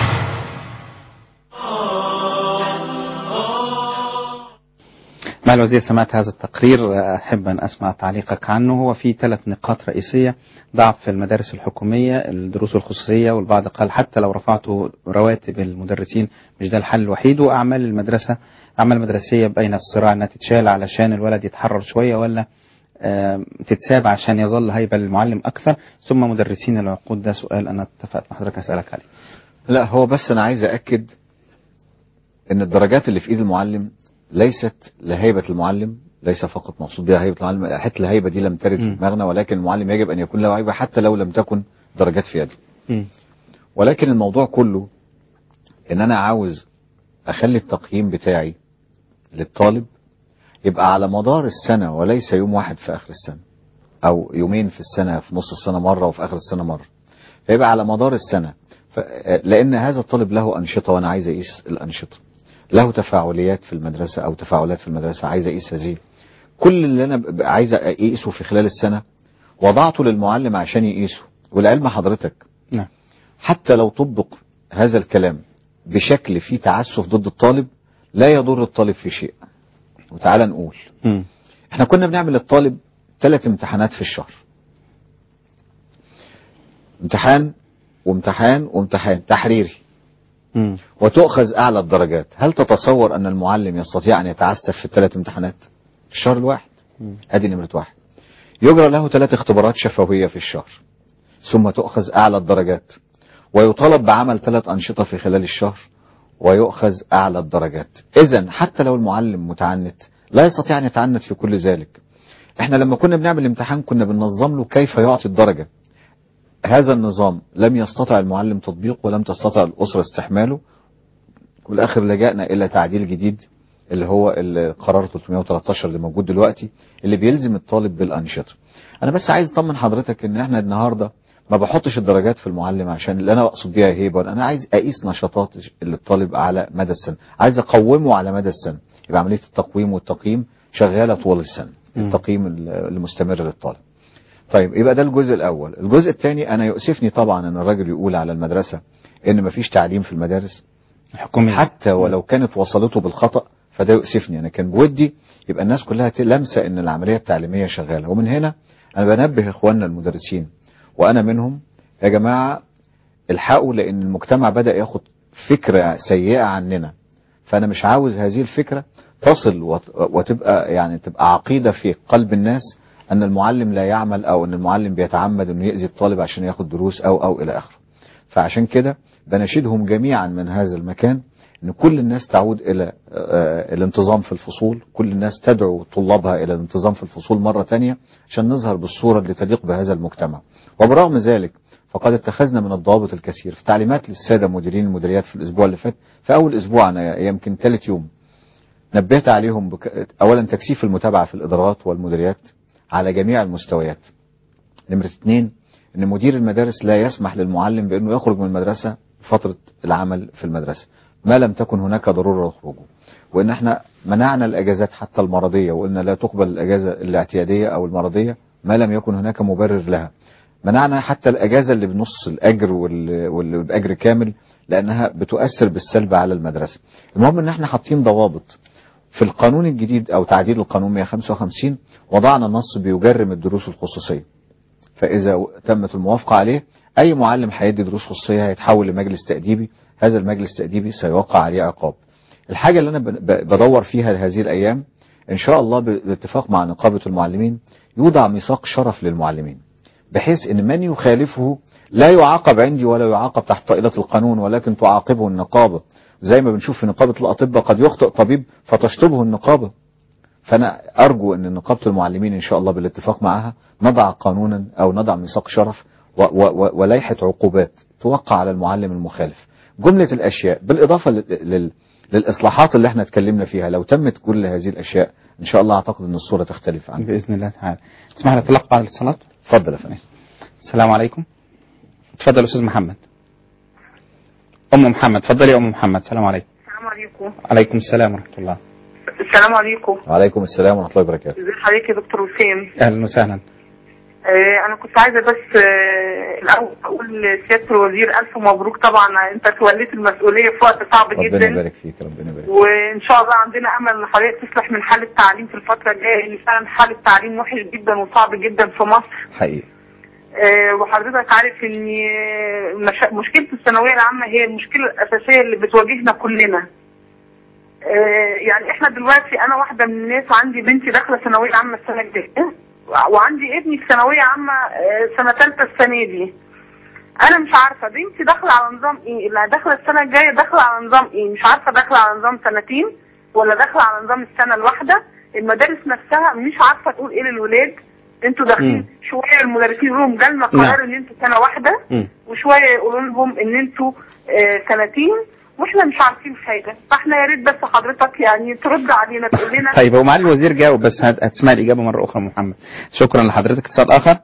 مع الوزير سمعت هذا التقرير أحب أن أسمع تعليقك عنه هو في ثلاث نقاط رئيسية ضعف في المدارس الحكومية الدروس الخصوصية والبعض قال حتى لو رفعتوا رواتب المدرسين مش ده الحل الوحيد وأعمال المدرسة أعمال مدرسية بين الصراع أنها تتشال علشان الولد يتحرر شوية ولا آه، تتساب عشان يظل هيبة للمعلم أكثر ثم مدرسين العقود ده سؤال أنا اتفقت مع حضرتك أسألك عليه لا هو بس انا عايز اكد ان الدرجات اللي في ايد المعلم ليست لهيبه المعلم ليس فقط مقصود بها هيبه المعلم حتى الهيبه دي لم ترد في م. دماغنا ولكن المعلم يجب ان يكون له هيبه حتى لو لم تكن درجات في يده م. ولكن الموضوع كله ان انا عاوز اخلي التقييم بتاعي للطالب يبقى على مدار السنة وليس يوم واحد في اخر السنة او يومين في السنة في نص السنة مرة وفي اخر السنة مرة فيبقى على مدار السنة ف... لان هذا الطالب له انشطة وانا عايز اقيس الانشطة له تفاعليات في المدرسة او تفاعلات في المدرسة عايز اقيس هذه كل اللي انا ب- عايز اقيسه في خلال السنة وضعته للمعلم عشان يقيسه والعلم حضرتك نعم حتى لو طبق هذا الكلام بشكل فيه تعسف ضد الطالب لا يضر الطالب في شيء وتعالى نقول م. احنا كنا بنعمل للطالب ثلاث امتحانات في الشهر امتحان وامتحان وامتحان تحريري م. وتؤخذ اعلى الدرجات هل تتصور ان المعلم يستطيع ان يتعسف في الثلاث امتحانات في الشهر الواحد ادي نمرة واحد يجرى له ثلاث اختبارات شفوية في الشهر ثم تؤخذ اعلى الدرجات ويطالب بعمل ثلاث انشطة في خلال الشهر ويؤخذ اعلى الدرجات اذا حتى لو المعلم متعنت لا يستطيع ان يتعنت في كل ذلك احنا لما كنا بنعمل الامتحان كنا بننظم له كيف يعطي الدرجة هذا النظام لم يستطع المعلم تطبيقه ولم تستطع الأسرة استحماله والآخر لجأنا إلى تعديل جديد اللي هو القرار 313 اللي موجود دلوقتي اللي بيلزم الطالب بالأنشطة أنا بس عايز أطمن حضرتك إن إحنا النهاردة ما بحطش الدرجات في المعلم عشان اللي أنا أقصد بيها هيبة أنا عايز أقيس نشاطات الطالب على مدى السنة عايز أقومه على مدى السنة يبقى عملية التقويم والتقييم شغالة طول السنة مم. التقييم المستمر للطالب طيب يبقى ده الجزء الاول الجزء الثاني انا يؤسفني طبعا ان الراجل يقول على المدرسه ان مفيش تعليم في المدارس الحكومية حتى ولو كانت وصلته بالخطا فده يؤسفني انا كان بودي يبقى الناس كلها ت- لامسه ان العمليه التعليميه شغاله ومن هنا انا بنبه اخواننا المدرسين وانا منهم يا جماعه الحقوا لان المجتمع بدا ياخد فكره سيئه عننا فانا مش عاوز هذه الفكره تصل وت- وتبقى يعني تبقى عقيده في قلب الناس ان المعلم لا يعمل او ان المعلم بيتعمد انه يأذي الطالب عشان ياخد دروس او او الى اخره فعشان كده بناشدهم جميعا من هذا المكان ان كل الناس تعود الى آه، الانتظام في الفصول كل الناس تدعو طلابها الى الانتظام في الفصول مرة تانية عشان نظهر بالصورة اللي تليق بهذا المجتمع وبرغم ذلك فقد اتخذنا من الضوابط الكثير في تعليمات للسادة مديرين المديريات في الاسبوع اللي فات في اول اسبوع انا يمكن ثالث يوم نبهت عليهم بك... اولا تكثيف المتابعة في الادارات والمديريات على جميع المستويات نمرة اثنين ان مدير المدارس لا يسمح للمعلم بانه يخرج من المدرسة فترة العمل في المدرسة ما لم تكن هناك ضرورة لخروجه وان احنا منعنا الاجازات حتى المرضية وقلنا لا تقبل الاجازة الاعتيادية او المرضية ما لم يكن هناك مبرر لها منعنا حتى الاجازه اللي بنص الاجر وال- واللي باجر كامل لانها بتؤثر بالسلب على المدرسه المهم ان احنا حاطين ضوابط في القانون الجديد او تعديل القانون 155 وضعنا نص بيجرم الدروس الخصوصيه فاذا تمت الموافقه عليه اي معلم هيدي دروس خصوصيه هيتحول لمجلس تاديبي هذا المجلس التاديبي سيوقع عليه عقاب الحاجه اللي انا ب- ب- بدور فيها هذه الايام ان شاء الله بالاتفاق مع نقابه المعلمين يوضع ميثاق شرف للمعلمين بحيث ان من يخالفه لا يعاقب عندي ولا يعاقب تحت طائله القانون ولكن تعاقبه النقابه زي ما بنشوف في نقابه الاطباء قد يخطئ طبيب فتشطبه النقابه فانا ارجو ان نقابه المعلمين ان شاء الله بالاتفاق معها نضع قانونا او نضع ميثاق شرف و- و- و- ولائحه عقوبات توقع على المعلم المخالف جمله الاشياء بالاضافه لل- لل- للاصلاحات اللي احنا اتكلمنا فيها لو تمت كل هذه الاشياء ان شاء الله اعتقد ان الصوره تختلف عنها باذن الله تعالى تسمح لي اتلقى بعد الاتصالات اتفضل يا فندم السلام عليكم اتفضل استاذ محمد ام محمد اتفضلي يا ام محمد السلام عليكم السلام عليكم عليكم السلام ورحمه الله السلام عليكم وعليكم السلام ورحمه الله وبركاته ازي حضرتك يا دكتور وسام اهلا وسهلا آه انا كنت عايزه بس آه الاول اقول لسياده الوزير الف مبروك طبعا انت توليت المسؤوليه في وقت صعب ربنا جدا يبارك فيك ربنا يبارك فيك وان شاء الله عندنا امل ان حضرتك تصلح من حال التعليم في الفتره الجايه لان فعلا حال التعليم وحش جدا وصعب جدا في مصر حقيقي آه، وحضرتك عارف ان مشا... مشكله الثانويه العامه هي المشكله الاساسيه اللي بتواجهنا كلنا آه، يعني احنا دلوقتي انا واحده من الناس عندي بنتي داخله ثانويه عامه السنه الجايه وعندي ابني في ثانويه عامه آه، سنه ثالثه السنه دي انا مش عارفه بنتي داخله على نظام ايه اللي داخله السنه الجايه داخله على نظام ايه مش عارفه داخله على نظام سنتين ولا داخله على نظام السنه الواحده المدارس نفسها مش عارفه تقول ايه للولاد انتوا داخلين شويه المدرسين يقولوا لهم جالنا قرار ان انتوا سنه واحده مم. وشويه يقولوا لهم ان انتوا آه، سنتين واحنا مش عارفين حاجه فاحنا يا ريت بس حضرتك يعني ترد علينا تقول لنا طيب هو معالي الوزير جاوب بس هت- هتسمع الاجابه مره اخرى يا محمد شكرا لحضرتك اتصال اخر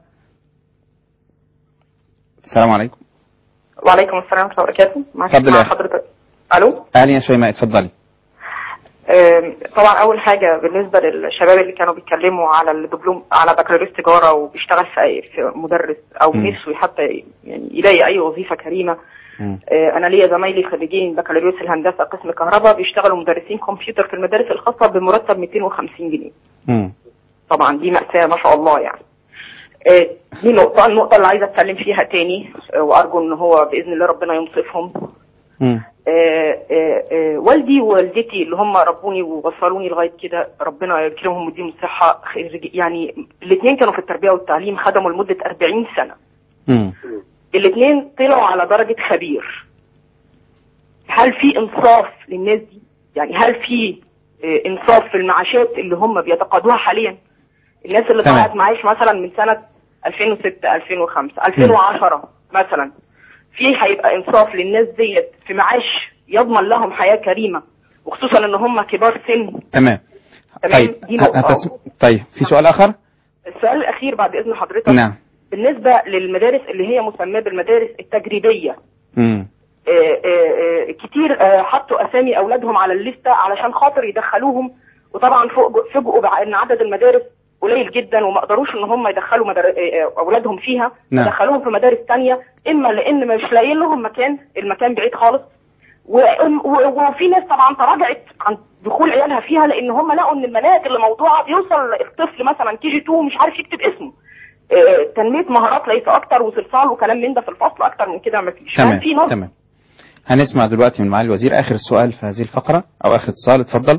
السلام عليكم وعليكم السلام ورحمة الله وبركاته معك اتفضل يا مع أخي. حضرتك ألو اهلا يا شيماء اتفضلي آم، طبعا أول حاجة بالنسبة للشباب اللي كانوا بيتكلموا على الدبلوم على بكالوريوس تجارة وبيشتغل في أي- في مدرس أو مم. نفسه حتى يعني يلاقي أي وظيفة كريمة مم. آه، أنا ليا زمايلي خريجين بكالوريوس الهندسة قسم كهرباء بيشتغلوا مدرسين كمبيوتر في المدارس الخاصة بمرتب 250 جنيه مم. طبعا دي مأساة ما شاء الله يعني آه، دي نقطة النقطة اللي عايزة أتكلم فيها تاني آه، وأرجو إن هو بإذن الله ربنا ينصفهم مم. آه، آه، آه، والدي ووالدتي اللي هم ربوني ووصلوني لغايه كده ربنا يكرمهم ويديهم الصحه خير- يعني الاثنين كانوا في التربيه والتعليم خدموا لمده 40 سنه مم. الاثنين طلعوا على درجه خبير هل في انصاف للناس دي يعني هل في آه، انصاف في المعاشات اللي هم بيتقاضوها حاليا الناس اللي تمام. طلعت معاش مثلا من سنه 2006 2005 2010 مثلا في هيبقى انصاف للناس ديت في معاش يضمن لهم حياه كريمه وخصوصا ان هم كبار سن تمام تمام طيب دي نقطه هتس... طيب في سؤال اخر السؤال الاخير بعد اذن حضرتك نعم بالنسبه للمدارس اللي هي مسماه بالمدارس التجريبيه مم. آه، آه، آه، كتير آه، حطوا اسامي اولادهم على الليسته علشان خاطر يدخلوهم وطبعا فوق- فوجئوا بان عدد المدارس قليل جدا وما قدروش ان هم يدخلوا مدار... آه، آه، اولادهم فيها نعم. دخلوهم في مدارس تانية اما لان مش لاقيين لهم مكان المكان بعيد خالص و... و... وفي ناس طبعا تراجعت عن دخول عيالها فيها لان هم لقوا ان المناهج اللي موضوعه بيوصل الطفل مثلا كي جي 2 مش عارف يكتب اسمه آه، تنميه مهارات ليس اكتر وصلصال وكلام من ده في الفصل اكتر من كده ما فيش تمام في نظم تمام هنسمع دلوقتي من معالي الوزير اخر سؤال في هذه الفقره او اخر اتصال اتفضل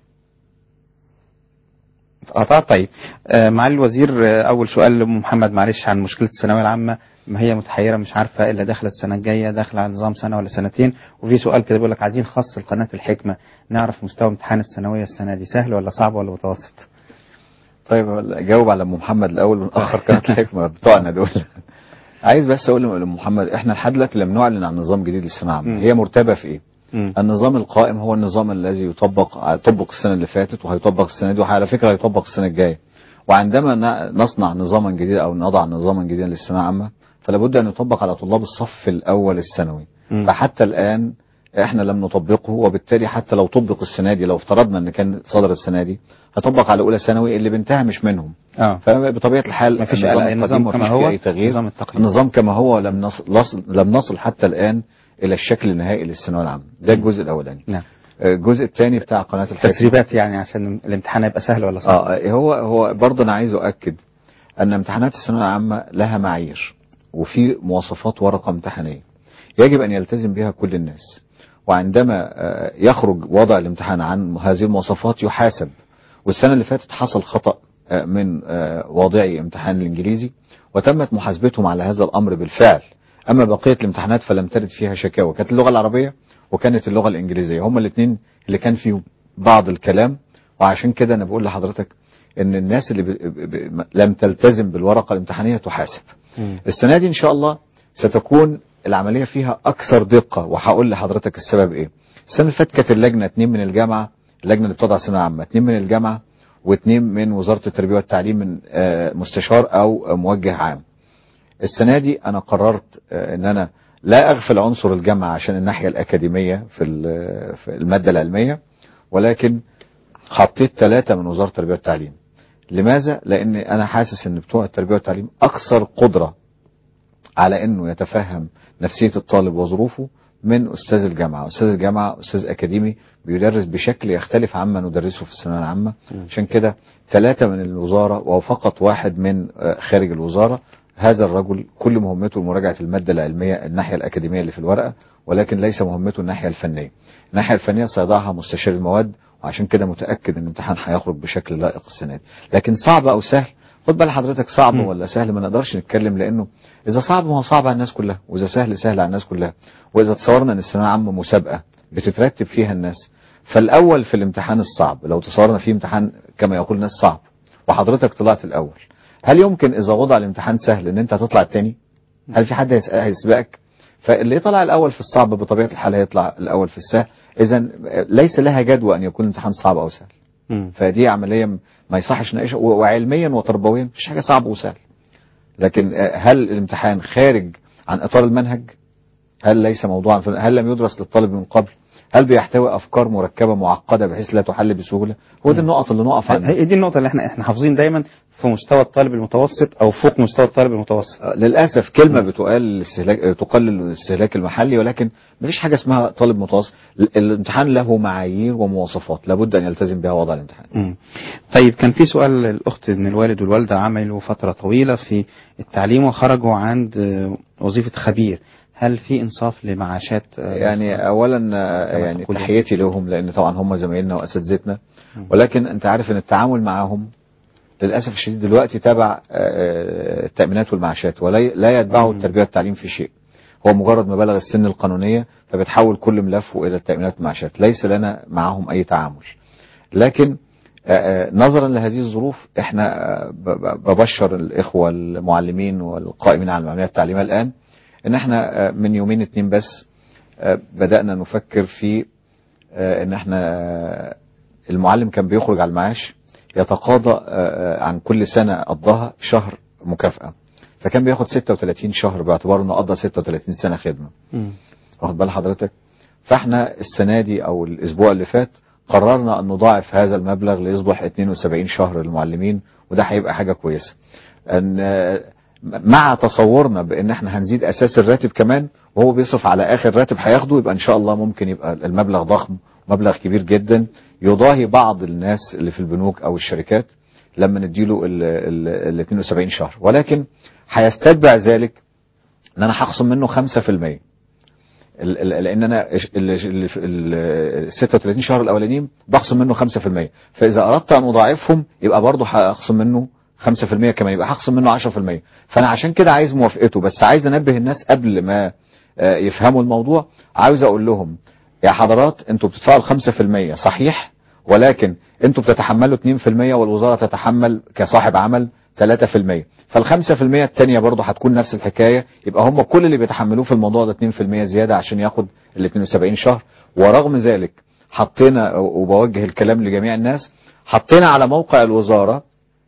قطع طيب آه، معالي الوزير آه، اول سؤال لام محمد معلش عن مشكله الثانويه العامه ما هي متحيره مش عارفه الا داخله السنه الجايه داخله على نظام سنه ولا سنتين وفي سؤال كده بيقول لك عايزين خاص لقناه الحكمه نعرف مستوى امتحان الثانويه السنه دي سهل ولا صعب ولا متوسط طيب جاوب على ام محمد الاول ونأخر كانت الحكمه بتوعنا دول عايز بس اقول لام محمد احنا لحد دلوقتي لم نعلن عن نظام جديد للثانويه العامه هي مرتبه في ايه؟ مم. النظام القائم هو النظام الذي يطبق طبق السنه اللي فاتت وهيطبق السنه دي وعلى فكره هيطبق السنه الجايه وعندما ن- نصنع نظاما جديدا او نضع نظاما جديدا للثانويه العامه فلا بد ان يطبق على طلاب الصف الاول الثانوي مم. فحتى الان احنا لم نطبقه وبالتالي حتى لو طبق السنه دي لو افترضنا ان كان صدر السنه دي هطبق على اولى ثانوي اللي بنتها مش منهم اه فبطبيعه الحال مفيش النظام قلق، النظام القديم كما مفيش هو، فيه اي تغيير نظام التقييم. النظام كما هو لم نصل, نصل لم نصل حتى الان الى الشكل النهائي للثانويه العامه ده الجزء الاولاني نعم الجزء الثاني بتاع قناه الحكمه تسريبات يعني عشان الامتحان يبقى سهل ولا صعب اه هو هو برضه انا عايز اؤكد ان امتحانات الثانويه العامه لها معايير وفي مواصفات ورقه امتحانيه يجب ان يلتزم بها كل الناس وعندما آه، يخرج وضع الامتحان عن هذه المواصفات يحاسب والسنه اللي فاتت حصل خطا آه، من آه، واضعي امتحان الانجليزي وتمت محاسبتهم على هذا الامر بالفعل اما بقيه الامتحانات فلم ترد فيها شكاوى كانت اللغه العربيه وكانت اللغه الانجليزيه هما الاثنين اللي كان فيهم بعض الكلام وعشان كده انا بقول لحضرتك ان الناس اللي ب... ب... ب... لم تلتزم بالورقه الامتحانيه تحاسب السنه دي ان شاء الله ستكون العمليه فيها اكثر دقه وهقول لحضرتك السبب ايه السنه اللي فاتت كانت اللجنه اتنين من الجامعه اللجنه اللي بتضع ثانويه عامه اتنين من الجامعه واتنين من وزاره التربيه والتعليم من آه، مستشار او آه، موجه عام السنه دي انا قررت آه، ان انا لا اغفل عنصر الجامعه عشان الناحيه الاكاديميه في ال- في الماده العلميه ولكن حطيت ثلاثه من وزاره التربيه والتعليم لماذا؟ لان انا حاسس ان بتوع التربيه والتعليم اكثر قدره على انه يتفهم نفسيه الطالب وظروفه من استاذ الجامعه، استاذ الجامعه استاذ اكاديمي بيدرس بشكل يختلف عما ندرسه في الثانويه العامه، عشان كده ثلاثه من الوزاره وفقط واحد من آه، خارج الوزاره، هذا الرجل كل مهمته مراجعه الماده العلميه الناحيه الاكاديميه اللي في الورقه، ولكن ليس مهمته الناحيه الفنيه. الناحيه الفنيه سيضعها مستشار المواد وعشان كده متاكد ان الامتحان هيخرج بشكل لائق السنه دي، لكن صعب او سهل خد بال حضرتك صعب ولا سهل ما نقدرش نتكلم لانه اذا صعب ما هو صعب على الناس كلها واذا سهل سهل على الناس كلها واذا تصورنا ان الثانويه العامه مسابقه بتترتب فيها الناس فالاول في الامتحان الصعب لو تصورنا فيه امتحان كما يقول الناس صعب وحضرتك طلعت الاول هل يمكن اذا وضع الامتحان سهل ان انت هتطلع الثاني هل في حد هيس- هيسبقك فاللي يطلع الاول في الصعب بطبيعه الحال هيطلع الاول في السهل اذا ليس لها جدوى ان يكون الامتحان صعب او سهل مم. فدي عمليه م- ما يصحش نناقشها و- وعلميا وتربويا مفيش حاجه صعب وسهل لكن آه، هل الامتحان خارج عن اطار المنهج هل ليس موضوعا في- هل لم يدرس للطالب من قبل هل بيحتوي افكار مركبه معقده بحيث لا تحل بسهوله هو دي النقط اللي نقف عنها هي دي النقطة اللي احنا احنا حافظين دايما في مستوى الطالب المتوسط او فوق مستوى الطالب المتوسط آه، للاسف كلمه بتقال الاستهلاك آه، تقلل الاستهلاك المحلي ولكن مفيش حاجه اسمها طالب متوسط ال- الامتحان له معايير ومواصفات لابد ان يلتزم بها وضع الامتحان مم. طيب كان في سؤال الأخت إن الوالد والوالدة عملوا فترة طويلة في التعليم وخرجوا عند آه، وظيفة خبير هل في إنصاف لمعاشات آه، يعني اولا آه، يعني تقول. تحياتي لهم لان طبعا هم زمايلنا واساتذتنا ولكن انت عارف ان التعامل معهم للاسف الشديد دلوقتي تبع آه، التامينات والمعاشات ولا لا يتبعه التربيه والتعليم في شيء هو مجرد ما بلغ السن القانونيه فبتحول كل ملفه الى التامينات والمعاشات ليس لنا معهم اي تعامل لكن آه، آه، نظرا لهذه الظروف احنا آه، ب- ب- ببشر الاخوه المعلمين والقائمين على العمليات التعليميه الان ان احنا آه، من يومين اتنين بس آه، بدأنا نفكر في آه، ان احنا آه، المعلم كان بيخرج على المعاش يتقاضى آه، آه، عن كل سنة قضاها شهر مكافأة فكان بياخد 36 شهر باعتبار انه قضى 36 سنة خدمة مم. واخد بال حضرتك فاحنا السنة دي او الاسبوع اللي فات قررنا ان نضاعف هذا المبلغ ليصبح 72 شهر للمعلمين وده هيبقى حاجة كويسة ان آه، مع تصورنا بان احنا هنزيد اساس الراتب كمان وهو بيصرف على اخر راتب هياخده يبقى ان شاء الله ممكن يبقى المبلغ ضخم مبلغ كبير جدا يضاهي بعض الناس اللي في البنوك او الشركات لما نديله ال ال- ال 72 شهر ولكن هيستتبع ذلك ان انا هخصم منه 5% ال- ال- لان انا ال- ال- ال 36 شهر الاولانيين بخصم منه 5% فاذا اردت ان اضاعفهم يبقى برضه هخصم منه 5% كمان يبقى هخصم منه 10% فانا عشان كده عايز موافقته بس عايز انبه الناس قبل ما آه، يفهموا الموضوع عاوز اقول لهم يا حضرات انتوا بتدفعوا ال 5% صحيح ولكن انتوا بتتحملوا 2% والوزاره تتحمل كصاحب عمل 3% فال 5% التانية برضه هتكون نفس الحكايه يبقى هم كل اللي بيتحملوه في الموضوع ده 2% زياده عشان ياخد ال 72 شهر ورغم ذلك حطينا وبوجه الكلام لجميع الناس حطينا على موقع الوزاره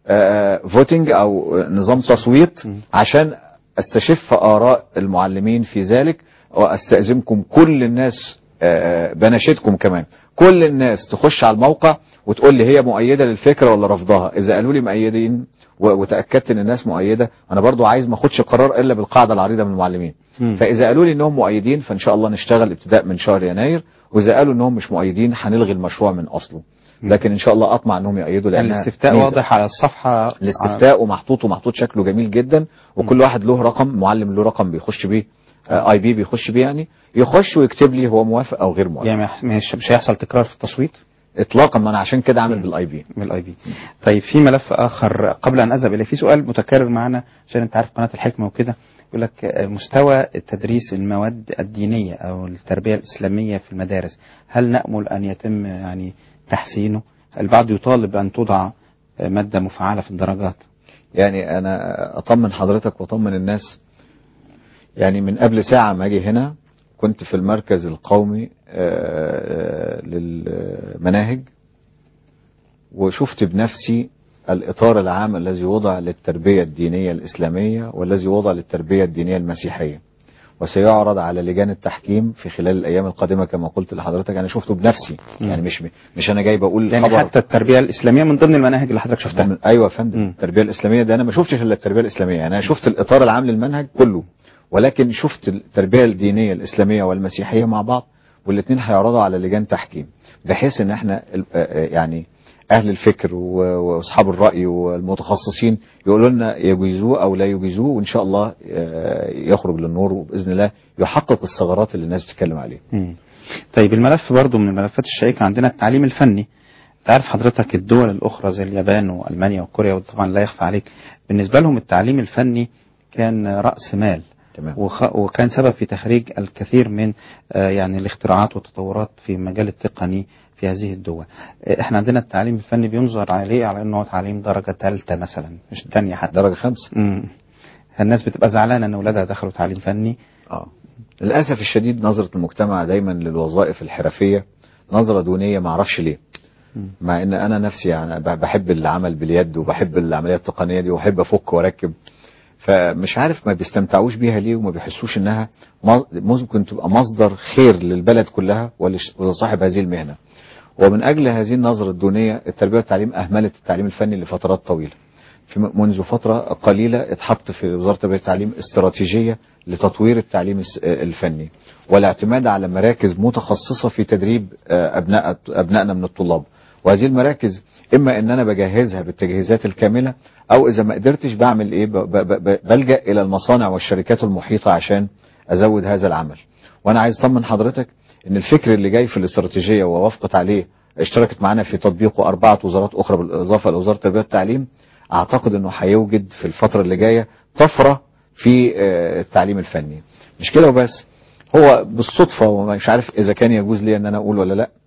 فوتنج او نظام تصويت عشان استشف اراء المعلمين في ذلك واستاذنكم كل الناس آه، بناشدكم كمان كل الناس تخش على الموقع وتقول لي هي مؤيده للفكره ولا رفضها اذا قالوا لي مؤيدين و- وتاكدت ان الناس مؤيده انا برضو عايز ما اخدش قرار الا بالقاعده العريضه من المعلمين فاذا قالوا لي انهم مؤيدين فان شاء الله نشتغل ابتداء من شهر يناير واذا قالوا انهم مش مؤيدين هنلغي المشروع من اصله لكن ان شاء الله اطمع انهم يؤيدوا لان الاستفتاء واضح على الصفحه الاستفتاء ومحطوط ومحطوط شكله جميل جدا وكل واحد له رقم معلم له رقم بيخش بيه اي بي بيخش بيه يعني يخش ويكتب لي هو موافق او غير موافق يعني مش مش هيحصل تكرار في التصويت اطلاقا ما انا عشان كده عامل بالاي بي بالاي بي طيب في ملف اخر قبل ان اذهب اليه في سؤال متكرر معنا عشان انت عارف قناه الحكمه وكده يقول لك آه، مستوى تدريس المواد الدينيه او التربيه الاسلاميه في المدارس هل نامل ان يتم يعني تحسينه؟ البعض يطالب ان توضع آه، ماده مفعله في الدرجات يعني انا اطمن حضرتك واطمن الناس يعني من قبل ساعة ما اجي هنا كنت في المركز القومي آه، للمناهج وشفت بنفسي الإطار العام الذي وضع للتربية الدينية الإسلامية والذي وضع للتربية الدينية المسيحية وسيعرض على لجان التحكيم في خلال الأيام القادمة كما قلت لحضرتك أنا شفته بنفسي يعني مش مش أنا جاي بقول يعني خبر حتى التربيه الاسلاميه من ضمن المناهج اللي حضرتك شفتها من ايوه يا فندم التربيه الاسلاميه ده انا ما شفتش الا التربيه الاسلاميه يعني انا شفت الاطار العام للمنهج كله ولكن شفت التربيه الدينيه الاسلاميه والمسيحيه مع بعض والاثنين هيعرضوا على لجان تحكيم بحيث ان احنا ال- آه، آه، يعني اهل الفكر و- واصحاب الراي والمتخصصين يقولوا لنا يجيزوه او لا يجيزوه وان شاء الله آه، يخرج للنور وباذن الله يحقق الثغرات اللي الناس بتتكلم عليها مم. طيب الملف برضو من الملفات الشائكة عندنا التعليم الفني تعرف حضرتك الدول الأخرى زي اليابان وألمانيا وكوريا وطبعا لا يخفى عليك بالنسبة لهم التعليم الفني كان رأس مال تمام. وخ... وكان سبب في تخريج الكثير من آه، يعني الاختراعات والتطورات في المجال التقني في هذه الدول آه، احنا عندنا التعليم الفني بينظر عليه على انه تعليم درجة ثالثة مثلا مش ثانية حتى درجة خمسة مم. الناس بتبقى زعلانة ان اولادها دخلوا تعليم فني اه للاسف الشديد نظره المجتمع دايما للوظائف الحرفيه نظره دونيه ما اعرفش ليه مع ان انا نفسي يعني ب- بحب العمل باليد وبحب العمليه التقنيه دي وبحب افك واركب فمش عارف ما بيستمتعوش بيها ليه وما بيحسوش انها مص- ممكن تبقى مصدر خير للبلد كلها ولش- ولصاحب هذه المهنه ومن اجل هذه النظره الدونيه التربيه والتعليم اهملت التعليم الفني لفترات طويله في م- منذ فترة قليلة اتحط في وزارة التربية والتعليم استراتيجية لتطوير التعليم الس- الفني والاعتماد على مراكز متخصصة في تدريب آه، أبناء أبنائنا من الطلاب وهذه المراكز إما إن أنا بجهزها بالتجهيزات الكاملة أو إذا ما قدرتش بعمل إيه ب- ب- ب- بلجأ إلى المصانع والشركات المحيطة عشان أزود هذا العمل وأنا عايز أطمن حضرتك إن الفكر اللي جاي في الاستراتيجية ووافقت عليه اشتركت معنا في تطبيقه أربعة وزارات أخرى بالإضافة لوزارة التربية والتعليم اعتقد انه هيوجد في الفتره اللي جايه طفره في آه، التعليم الفني مش كده وبس هو بالصدفه ومش عارف اذا كان يجوز لي ان انا اقول ولا لا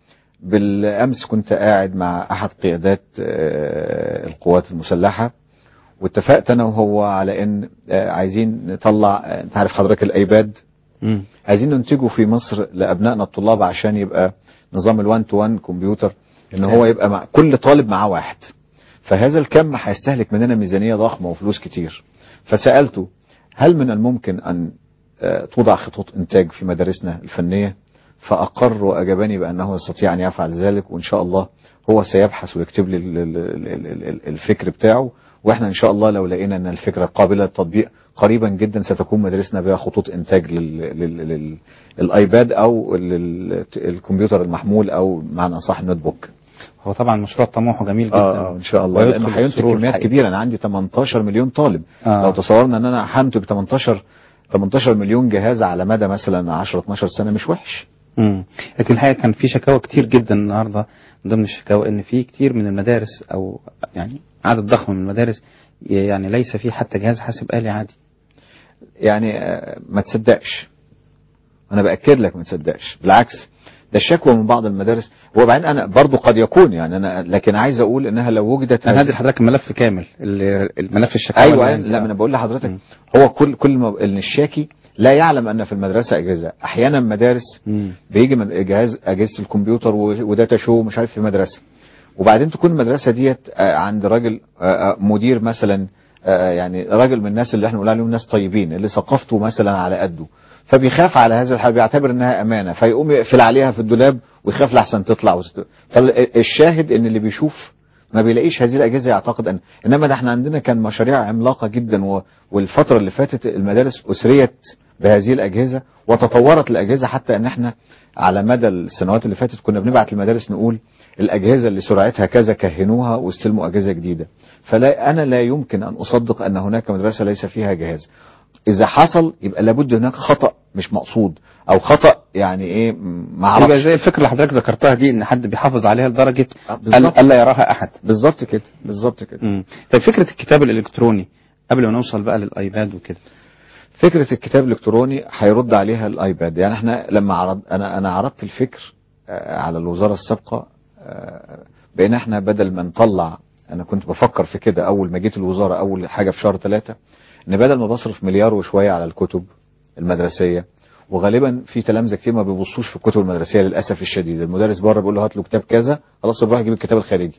بالامس كنت قاعد مع احد قيادات آه، القوات المسلحه واتفقت انا وهو على ان آه، عايزين نطلع آه، انت عارف حضرتك الايباد مم. عايزين ننتجه في مصر لابنائنا الطلاب عشان يبقى نظام الوان تو وان كمبيوتر ان هو يبقى مع كل طالب معاه واحد فهذا الكم هيستهلك مننا ميزانيه ضخمه وفلوس كتير فسالته هل من الممكن ان آه، توضع خطوط انتاج في مدارسنا الفنيه فاقر واجابني بانه يستطيع ان يفعل ذلك وان شاء الله هو سيبحث ويكتب لي ال- ال- ال- ال- ال- الفكر بتاعه واحنا ان شاء الله لو لقينا ان الفكره قابله للتطبيق قريبا جدا ستكون مدارسنا بها خطوط انتاج لل- لل- للايباد او لل- الكمبيوتر المحمول او معنى اصح النوت بوك هو طبعا مشروع طموحه جميل جدا اه ان شاء الله ويدخل لانه هينتج السرور كميات الحقيقي. كبيره انا عندي 18 مليون طالب آه. لو تصورنا ان انا هنتج 18 18 مليون جهاز على مدى مثلا 10 12 سنه مش وحش مم. لكن الحقيقه كان في شكاوى كتير جدا النهارده من ضمن الشكاوى ان في كتير من المدارس او يعني عدد ضخم من المدارس يعني ليس فيه حتى جهاز حاسب آلي عادي يعني آه، ما تصدقش انا باكد لك ما تصدقش بالعكس ده الشكوى من بعض المدارس وبعدين انا برضو قد يكون يعني انا لكن عايز اقول انها لو وجدت انا هذه- هدي لحضرتك الملف كامل ال- الملف الشكاوى ايوه اللي أيوة عندي. لا ما انا بقول لحضرتك هو كل كل ما ان الشاكي لا يعلم ان في المدرسه اجهزه احيانا مدارس مم. بيجي من جهاز اجهزه الكمبيوتر و- وداتا شو مش عارف في مدرسه وبعدين تكون المدرسه ديت آه، عند راجل آه، آه، مدير مثلا آه، يعني راجل من الناس اللي احنا بنقول عليهم ناس طيبين اللي ثقافته مثلا على قده فبيخاف على هذا الحال بيعتبر انها امانه فيقوم يقفل عليها في الدولاب ويخاف لحسن تطلع وست... فالشاهد ان اللي بيشوف ما بيلاقيش هذه الاجهزه يعتقد ان انما ده احنا عندنا كان مشاريع عملاقه جدا و... والفتره اللي فاتت المدارس اسريت بهذه الاجهزه وتطورت الاجهزه حتى ان احنا على مدى السنوات اللي فاتت كنا بنبعت المدارس نقول الاجهزه اللي سرعتها كذا كهنوها واستلموا اجهزه جديده فلا انا لا يمكن ان اصدق ان هناك مدرسه ليس فيها جهاز اذا حصل يبقى لابد هناك خطا مش مقصود او خطا يعني ايه ما يبقى اعرفش زي الفكره اللي حضرتك ذكرتها دي ان حد بيحافظ عليها لدرجه بالظبط. ألا يراها احد بالظبط كده بالظبط كده مم. طيب فكره الكتاب الالكتروني قبل ما نوصل بقى للايباد وكده فكرة الكتاب الإلكتروني هيرد عليها الآيباد يعني احنا لما عرض أنا أنا عرضت الفكر آه، على الوزارة السابقة آه، بأن احنا بدل ما نطلع أنا كنت بفكر في كده أول ما جيت الوزارة أول حاجة في شهر ثلاثة إن بدل ما بصرف مليار وشوية على الكتب المدرسية وغالبا في تلامذة كتير ما بيبصوش في الكتب المدرسية للأسف الشديد المدرس بره بيقول له هات له كتاب كذا خلاص بيروح يجيب الكتاب الخارجي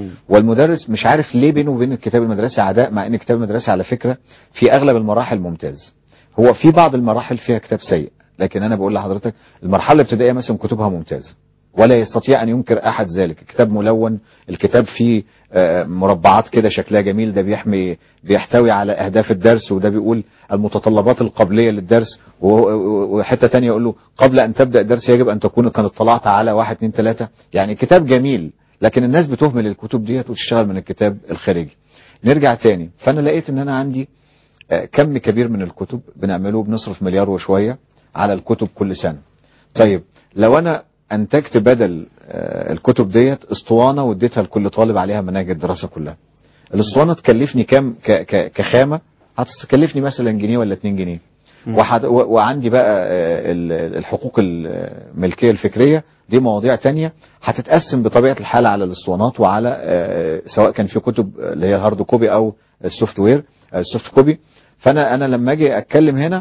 والمدرس مش عارف ليه بينه وبين الكتاب المدرسي عداء مع ان الكتاب المدرسي على فكرة في اغلب المراحل ممتاز هو في بعض المراحل فيها كتاب سيء لكن انا بقول لحضرتك المرحله الابتدائيه مثلا كتبها ممتازه ولا يستطيع ان ينكر احد ذلك الكتاب ملون الكتاب فيه آه، مربعات كده شكلها جميل ده بيحمي بيحتوي على اهداف الدرس وده بيقول المتطلبات القبليه للدرس و- و- وحته تانية يقول له قبل ان تبدا الدرس يجب ان تكون قد اطلعت على واحد اتنين تلاته يعني كتاب جميل لكن الناس بتهمل الكتب ديت وتشتغل من الكتاب الخارجي نرجع تاني فانا لقيت ان انا عندي آه، كم كبير من الكتب بنعمله بنصرف مليار وشوية على الكتب كل سنة طيب لو أنا أنتجت بدل آه، الكتب ديت اسطوانة واديتها لكل طالب عليها مناهج الدراسة كلها الاسطوانة تكلفني كام ك- ك- كخامة هتكلفني مثلا جنيه ولا 2 جنيه وحد و- وعندي بقى آه، ال- الحقوق الملكية الفكرية دي مواضيع تانية هتتقسم بطبيعة الحال على الاسطوانات وعلى آه، سواء كان في كتب اللي هي هارد كوبي او السوفت وير آه، السوفت كوبي فانا انا لما اجي اتكلم هنا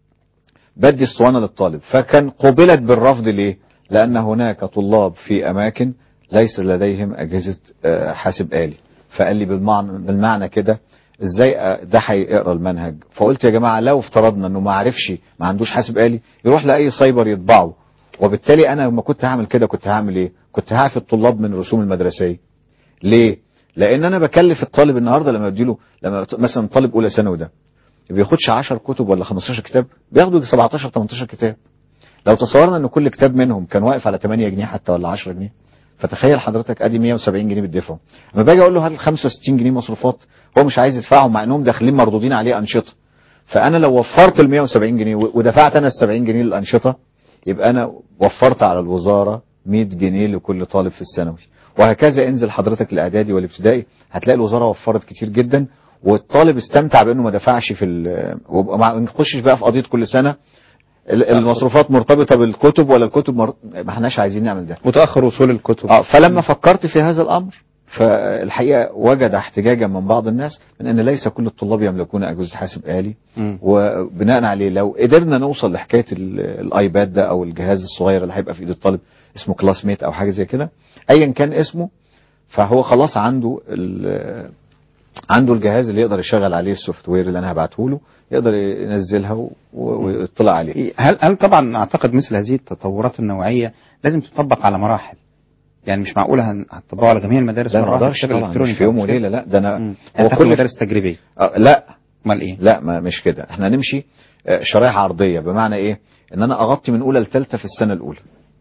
بدي اسطوانه للطالب فكان قبلت بالرفض ليه لان هناك طلاب في اماكن ليس لديهم اجهزه آه، حاسب آلي فقال لي بالمعنى بالمعنى كده ازاي آه، ده هيقرا المنهج فقلت يا جماعه لو افترضنا انه ما عرفش ما عندوش حاسب آلي يروح لاي سايبر يطبعه وبالتالي انا لما كنت هعمل كده كنت هعمل ايه كنت هعفي الطلاب من الرسوم المدرسيه ليه لان انا بكلف الطالب النهارده لما اديله لما مثلا طالب اولى ثانوي ده ما بياخدش 10 كتب ولا 15 كتاب بياخدوا 17 18 كتاب لو تصورنا ان كل كتاب منهم كان واقف على 8 جنيه حتى ولا 10 جنيه فتخيل حضرتك ادي 170 جنيه بتدفعهم لما باجي اقول له هات ال 65 جنيه مصروفات هو مش عايز يدفعهم مع انهم داخلين مردودين عليه انشطه فانا لو وفرت ال 170 جنيه و- ودفعت انا ال 70 جنيه للانشطه يبقى انا وفرت على الوزاره 100 جنيه لكل طالب في الثانوي وهكذا انزل حضرتك الاعدادي والابتدائي هتلاقي الوزاره وفرت كتير جدا والطالب استمتع بانه ما دفعش في ال- وما ما نخشش بقى في قضيه كل سنه ال- المصروفات مرتبطه بالكتب ولا الكتب مر... ما احناش عايزين نعمل ده وتاخر وصول الكتب اه فلما فكرت في هذا الامر فالحقيقه وجد احتجاجا من بعض الناس من ان ليس كل الطلاب يملكون اجهزه حاسب آلي مم. وبناء عليه لو قدرنا نوصل لحكايه ال- الايباد ده او الجهاز الصغير اللي هيبقى في ايد الطالب اسمه كلاس ميت او حاجه زي كده ايا كان اسمه فهو خلاص عنده ال- عنده الجهاز اللي يقدر يشغل عليه السوفت وير اللي انا هبعته له يقدر ينزلها و- و- ويطلع عليه هل هل طبعا اعتقد مثل هذه التطورات النوعيه لازم تطبق على مراحل يعني مش معقوله هن- هتطبقها على جميع المدارس لا ما مرة واحدة اقدرش بشكل طبعا إلكتروني مش في يوم كده؟ وليله لا ده انا مم. هو يعني تاخد كل مدارس تجريبيه آه، لا امال ايه لا ما مش كده احنا نمشي آه، شرايح عرضيه بمعنى ايه ان انا اغطي من اولى لثالثه في السنه الاولى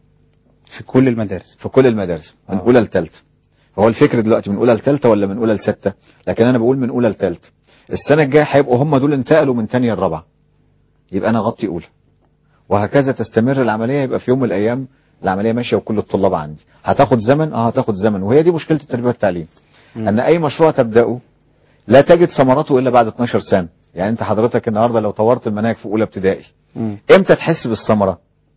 في كل المدارس في كل المدارس من آه. اولى لثالثه هو الفكر دلوقتي من اولى لثالثه ولا من اولى لسته لكن انا بقول من اولى لثالثه السنه الجايه هيبقوا هم دول انتقلوا من ثانيه لرابعه يبقى انا اغطي اولى وهكذا تستمر العمليه يبقى في يوم من الايام العمليه ماشيه وكل الطلاب عندي هتاخد زمن اه هتاخد زمن وهي دي مشكله التربيه والتعليم ان اي مشروع تبداه لا تجد ثمرته الا بعد 12 سنه يعني انت حضرتك النهارده لو طورت المناهج في اولى ابتدائي مم. امتى تحس بالثمره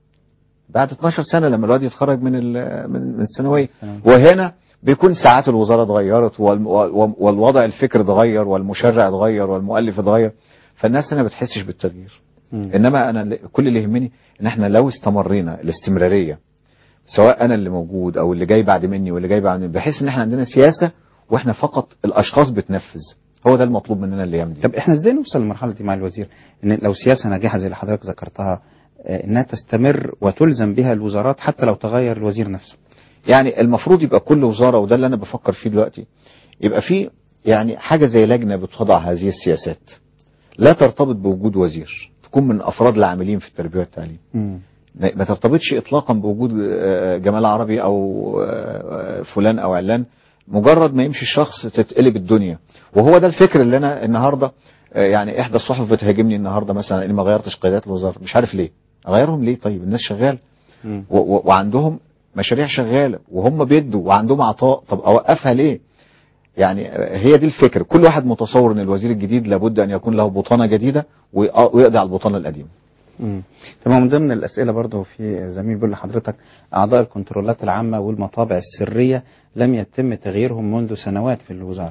بعد 12 سنه لما الواد يتخرج من ال- من من الثانويه وهنا بيكون ساعات الوزاره اتغيرت والم- وال- والوضع الفكر اتغير والمشرع اتغير والمؤلف اتغير فالناس هنا ما بتحسش بالتغيير مم. انما انا ل- كل اللي يهمني ان احنا لو استمرينا الاستمراريه سواء انا اللي موجود او اللي جاي بعد مني واللي جاي بعد مني بحيث ان احنا عندنا سياسه واحنا فقط الاشخاص بتنفذ هو ده المطلوب مننا الايام دي طب احنا ازاي نوصل للمرحله دي مع الوزير ان لو سياسه ناجحه زي اللي حضرتك ذكرتها آه، انها تستمر وتلزم بها الوزارات حتى لو تغير الوزير نفسه يعني المفروض يبقى كل وزاره وده اللي انا بفكر فيه دلوقتي يبقى في يعني حاجه زي لجنه بتضع هذه السياسات لا ترتبط بوجود وزير تكون من افراد العاملين في التربيه والتعليم ما ما ترتبطش اطلاقا بوجود آه، جمال عربي او آه، فلان او علان مجرد ما يمشي الشخص تتقلب الدنيا وهو ده الفكر اللي انا النهارده آه، يعني احدى الصحف بتهاجمني النهارده مثلا اني ما غيرتش قيادات الوزاره مش عارف ليه اغيرهم ليه طيب الناس شغاله و- و- وعندهم مشاريع شغاله وهم بيدوا وعندهم عطاء طب اوقفها ليه يعني آه، هي دي الفكر كل واحد متصور ان الوزير الجديد لابد ان يكون له بطانه جديده ويق- ويقضي على البطانه القديمه مم. تمام من ضمن الاسئله برضه في زميل بيقول لحضرتك اعضاء الكنترولات العامه والمطابع السريه لم يتم تغييرهم منذ سنوات في الوزاره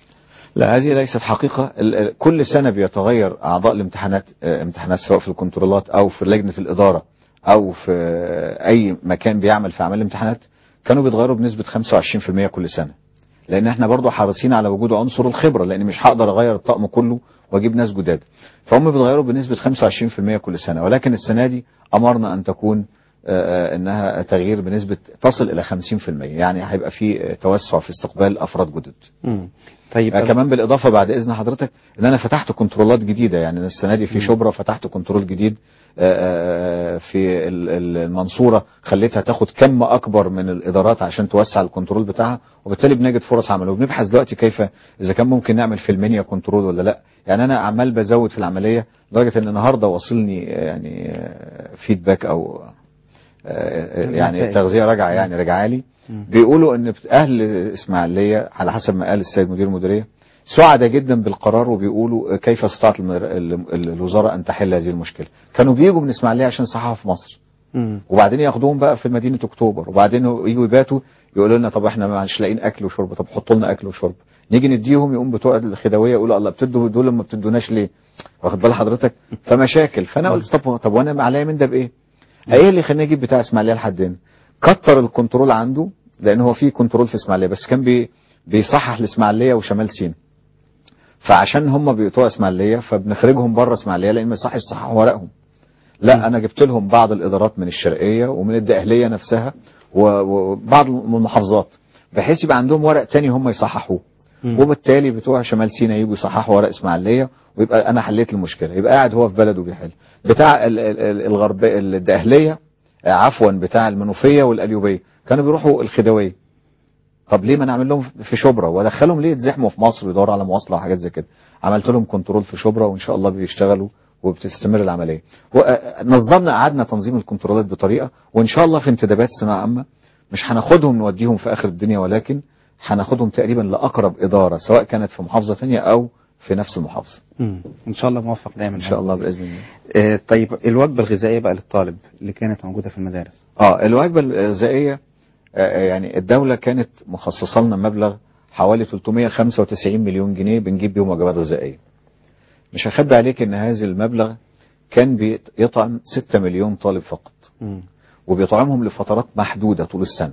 لا هذه ليست حقيقة ال- ال- كل سنة بيتغير أعضاء الامتحانات آه، امتحانات سواء في الكنترولات أو في لجنة الإدارة أو في آه، أي مكان بيعمل في أعمال الامتحانات كانوا بيتغيروا بنسبة 25% كل سنة لأن احنا برضو حريصين على وجود عنصر الخبرة لأن مش هقدر أغير الطقم كله وأجيب ناس جداد فهم بيتغيروا بنسبة 25% كل سنة ولكن السنة دي أمرنا أن تكون آه، آه، انها تغيير بنسبه تصل الى 50% يعني هيبقى في آه، توسع في استقبال افراد جدد مم. طيب آه، كمان بالاضافه بعد اذن حضرتك ان انا فتحت كنترولات جديده يعني أنا السنه دي في شبرا فتحت كنترول جديد آه، آه، في ال- ال- المنصوره خليتها تاخد كم اكبر من الادارات عشان توسع الكنترول بتاعها وبالتالي بنجد فرص عمل وبنبحث دلوقتي كيف اذا كان ممكن نعمل في المنيا كنترول ولا لا يعني انا عمال بزود في العمليه لدرجه ان النهارده واصلني آه، يعني فيدباك او آه، آه، يعني نتائج. تغذيه راجعه يعني راجعه لي بيقولوا ان بت- اهل اسماعيليه على حسب ما قال السيد مدير المديريه سعداء جدا بالقرار وبيقولوا كيف استطاعت المدر- ال- ال- الوزاره ان تحل هذه المشكله كانوا بيجوا من اسماعيليه عشان يصححوا في مصر مم. وبعدين ياخدوهم بقى في مدينه اكتوبر وبعدين يجوا يباتوا يقولوا لنا طب احنا مش لاقيين اكل وشرب طب حطوا لنا اكل وشرب نيجي نديهم يقوم بتوع الخدويه يقولوا الله بتدوا دول ما بتدوناش ليه واخد بال حضرتك فمشاكل فانا قلت طب طب وانا عليا من ده بايه ايه اللي خلاني اجيب بتاع اسماعيليه لحد هنا كتر الكنترول عنده لان هو في كنترول في اسماعيليه بس كان بي بيصحح الاسماعيليه وشمال سيناء فعشان هم بتوع اسماعيليه فبنخرجهم بره اسماعيليه لان ما يصحش يصححوا ورقهم لا انا جبت لهم بعض الادارات من الشرقيه ومن الدقهليه نفسها و- وبعض من المحافظات بحيث يبقى عندهم ورق تاني هم يصححوه وبالتالي بتوع شمال سيناء يجوا يصححوا ورق اسماعيليه ويبقى انا حليت المشكله يبقى قاعد هو في بلده بيحل بتاع ال- ال- ال- الغرب الدقهليه آه، عفوا بتاع المنوفيه والقليوبيه كانوا بيروحوا الخدويه طب ليه ما نعمل لهم في شبرا وادخلهم ليه يتزحموا في مصر ويدوروا على مواصله وحاجات زي كده عملت لهم كنترول في شبرا وان شاء الله بيشتغلوا وبتستمر العمليه ونظمنا قعدنا تنظيم الكنترولات بطريقه وان شاء الله في انتدابات الثانويه العامه مش هناخدهم نوديهم في اخر الدنيا ولكن هناخدهم تقريبا لاقرب اداره سواء كانت في محافظه ثانيه او في نفس المحافظه مم. ان شاء الله موفق دايما ان شاء الله باذن الله آه طيب الوجبه الغذائيه بقى للطالب اللي كانت موجوده في المدارس اه الوجبه الغذائيه آه، يعني الدوله كانت مخصصه لنا مبلغ حوالي 395 مليون جنيه بنجيب بيهم وجبات غذائيه مش هخبي عليك ان هذا المبلغ كان بيطعم 6 مليون طالب فقط مم. وبيطعمهم لفترات محدودة طول السنة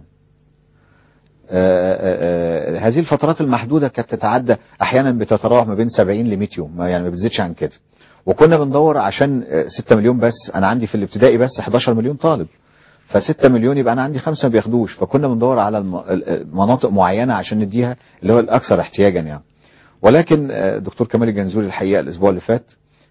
آه، آه، آه، هذه الفترات المحدودة كانت تتعدى أحيانا بتتراوح ما بين 70 ل 100 يوم ما- يعني ما بتزيدش عن كده وكنا بندور عشان آه، 6 مليون بس أنا عندي في الابتدائي بس 11 مليون طالب ف6 مليون يبقى أنا عندي خمسة ما بياخدوش فكنا بندور على الم- ال- ال- مناطق معينة عشان نديها اللي هو الأكثر احتياجا يعني ولكن آه، دكتور كمال الجنزوري الحقيقة الأسبوع اللي فات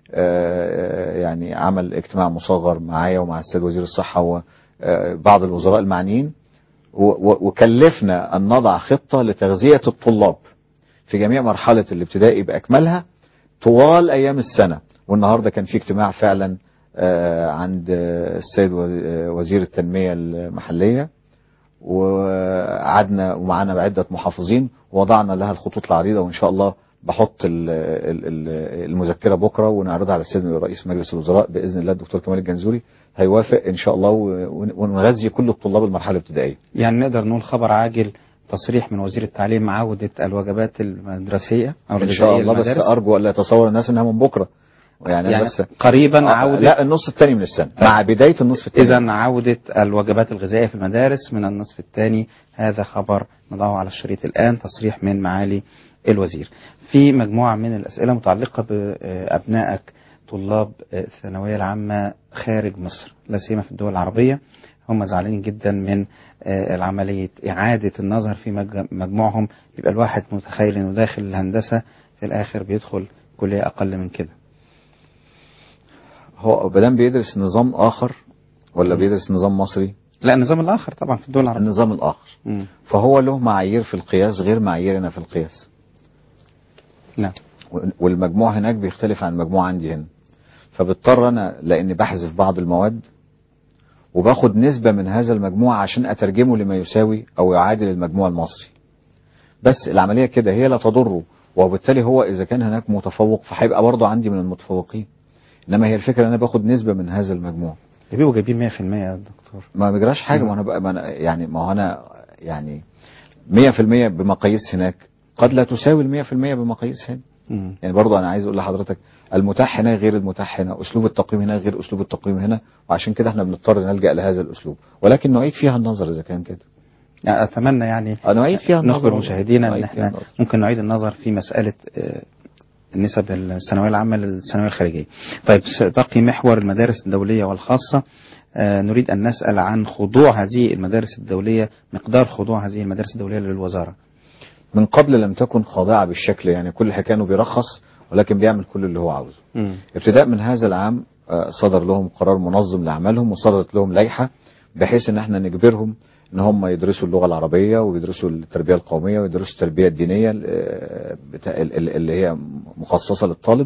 آه، يعني عمل اجتماع مصغر معايا ومع السيد وزير الصحة وبعض الوزراء المعنيين و- و- وكلفنا أن نضع خطة لتغذية الطلاب في جميع مرحلة الابتدائي بأكملها طوال أيام السنة والنهاردة كان في اجتماع فعلا آه، عند آه، السيد و- آه، وزير التنمية المحلية وقعدنا ومعانا بعدة محافظين ووضعنا لها الخطوط العريضة وإن شاء الله بحط ال- ال- ال- المذكرة بكرة ونعرضها على السيد رئيس مجلس الوزراء بإذن الله الدكتور كمال الجنزوري هيوافق إن شاء الله و- ونغذي كل الطلاب المرحلة الابتدائية يعني نقدر نقول خبر عاجل تصريح من وزير التعليم عودة الوجبات المدرسية أو إن الغذائية شاء الله بس للمدارس. أرجو ألا يتصور الناس إنها من بكرة يعني, يعني بس قريبا آه، عودة لا النص الثاني من السنه مع بدايه النصف الثاني إذا عودة الوجبات الغذائية في المدارس من النصف الثاني هذا خبر نضعه على الشريط الآن تصريح من معالي الوزير في مجموعة من الأسئلة متعلقة بأبنائك طلاب الثانوية العامة خارج مصر لا سيما في الدول العربية هم زعلانين جدا من آه، العملية إعادة النظر في مج- مجموعهم يبقى الواحد متخيل إنه داخل الهندسة في الآخر بيدخل كلية أقل من كده هو بدل بيدرس نظام اخر ولا بيدرس نظام مصري لا النظام الآخر طبعا في الدول العربية النظام الاخر مم. فهو له معايير في القياس غير معاييرنا في القياس نعم والمجموع هناك بيختلف عن المجموع عندي هنا فبضطر انا لاني بحذف بعض المواد وباخد نسبة من هذا المجموع عشان اترجمه لما يساوي او يعادل المجموع المصري بس العملية كده هي لا تضره وبالتالي هو اذا كان هناك متفوق فهيبقى برضه عندي من المتفوقين انما هي الفكرة ان انا باخد نسبة من هذا المجموع ده بيبقوا جايبين 100% يا دكتور ما بيجراش حاجة ما انا بقى ما أنا يعني ما هو انا يعني 100% بمقاييس هناك قد لا تساوي ال 100% بمقاييس هنا مم. يعني برضو انا عايز اقول لحضرتك المتاح هنا غير المتاح هنا اسلوب التقييم هنا غير اسلوب التقييم هنا وعشان كده احنا بنضطر نلجا لهذا الاسلوب ولكن نعيد فيها النظر اذا كان كده يعني اتمنى يعني أه، نعيد فيها النظر نخبر والله. مشاهدينا ان نعيد فيها احنا النظر. ممكن نعيد النظر في مساله آه، النسب الثانويه العامه للثانويه الخارجيه. طيب س- بقي محور المدارس الدوليه والخاصه آه، نريد ان نسال عن خضوع هذه المدارس الدوليه مقدار خضوع هذه المدارس الدوليه للوزاره. من قبل لم تكن خاضعه بالشكل يعني كل حكايه بيرخص ولكن بيعمل كل اللي هو عاوزه مم. ابتداء من هذا العام آه، صدر لهم قرار منظم لاعمالهم وصدرت لهم لائحه بحيث ان احنا نجبرهم ان هم يدرسوا اللغه العربيه ويدرسوا التربيه القوميه ويدرسوا التربيه الدينيه آه، بتاع- ال- ال- اللي هي مخصصه للطالب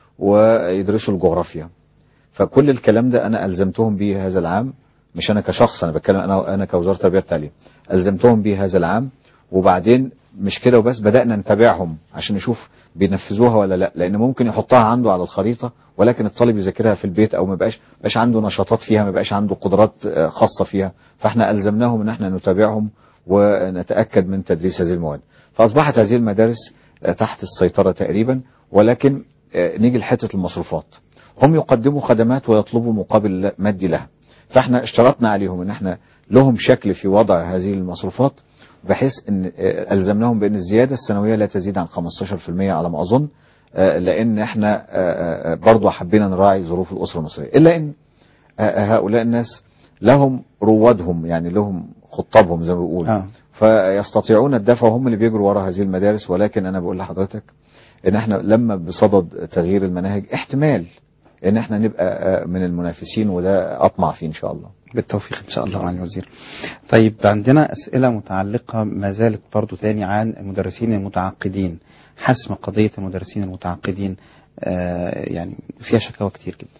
ويدرسوا الجغرافيا فكل الكلام ده انا الزمتهم به هذا العام مش انا كشخص انا بتكلم انا انا كوزاره التربيه والتعليم الزمتهم به هذا العام وبعدين مش كده وبس بدانا نتابعهم عشان نشوف بينفذوها ولا لا لان ممكن يحطها عنده على الخريطه ولكن الطالب يذاكرها في البيت او ما بقاش بقاش عنده نشاطات فيها ما بقاش عنده قدرات آه، خاصه فيها فاحنا الزمناهم ان احنا نتابعهم ونتاكد من تدريس هذه المواد فاصبحت هذه المدارس آه، تحت السيطره تقريبا ولكن آه، نيجي لحته المصروفات هم يقدموا خدمات ويطلبوا مقابل مادي لها فاحنا اشترطنا عليهم ان احنا لهم شكل في وضع هذه المصروفات بحيث ان آه، الزمناهم بان الزياده السنويه لا تزيد عن 15% على ما اظن آه، لان احنا آه، آه، برضو حبينا نراعي ظروف الاسره المصريه الا ان آه، هؤلاء الناس لهم روادهم يعني لهم خطابهم زي ما بيقولوا آه. فيستطيعون الدفع وهم اللي بيجروا ورا هذه المدارس ولكن انا بقول لحضرتك ان احنا لما بصدد تغيير المناهج احتمال ان احنا نبقى آه، من المنافسين وده اطمع فيه ان شاء الله بالتوفيق ان شاء الله معالي الوزير. طيب عندنا اسئله متعلقه ما زالت برضو تاني عن المدرسين المتعاقدين حسم قضيه المدرسين المتعاقدين آه يعني فيها شكاوى كتير جدا.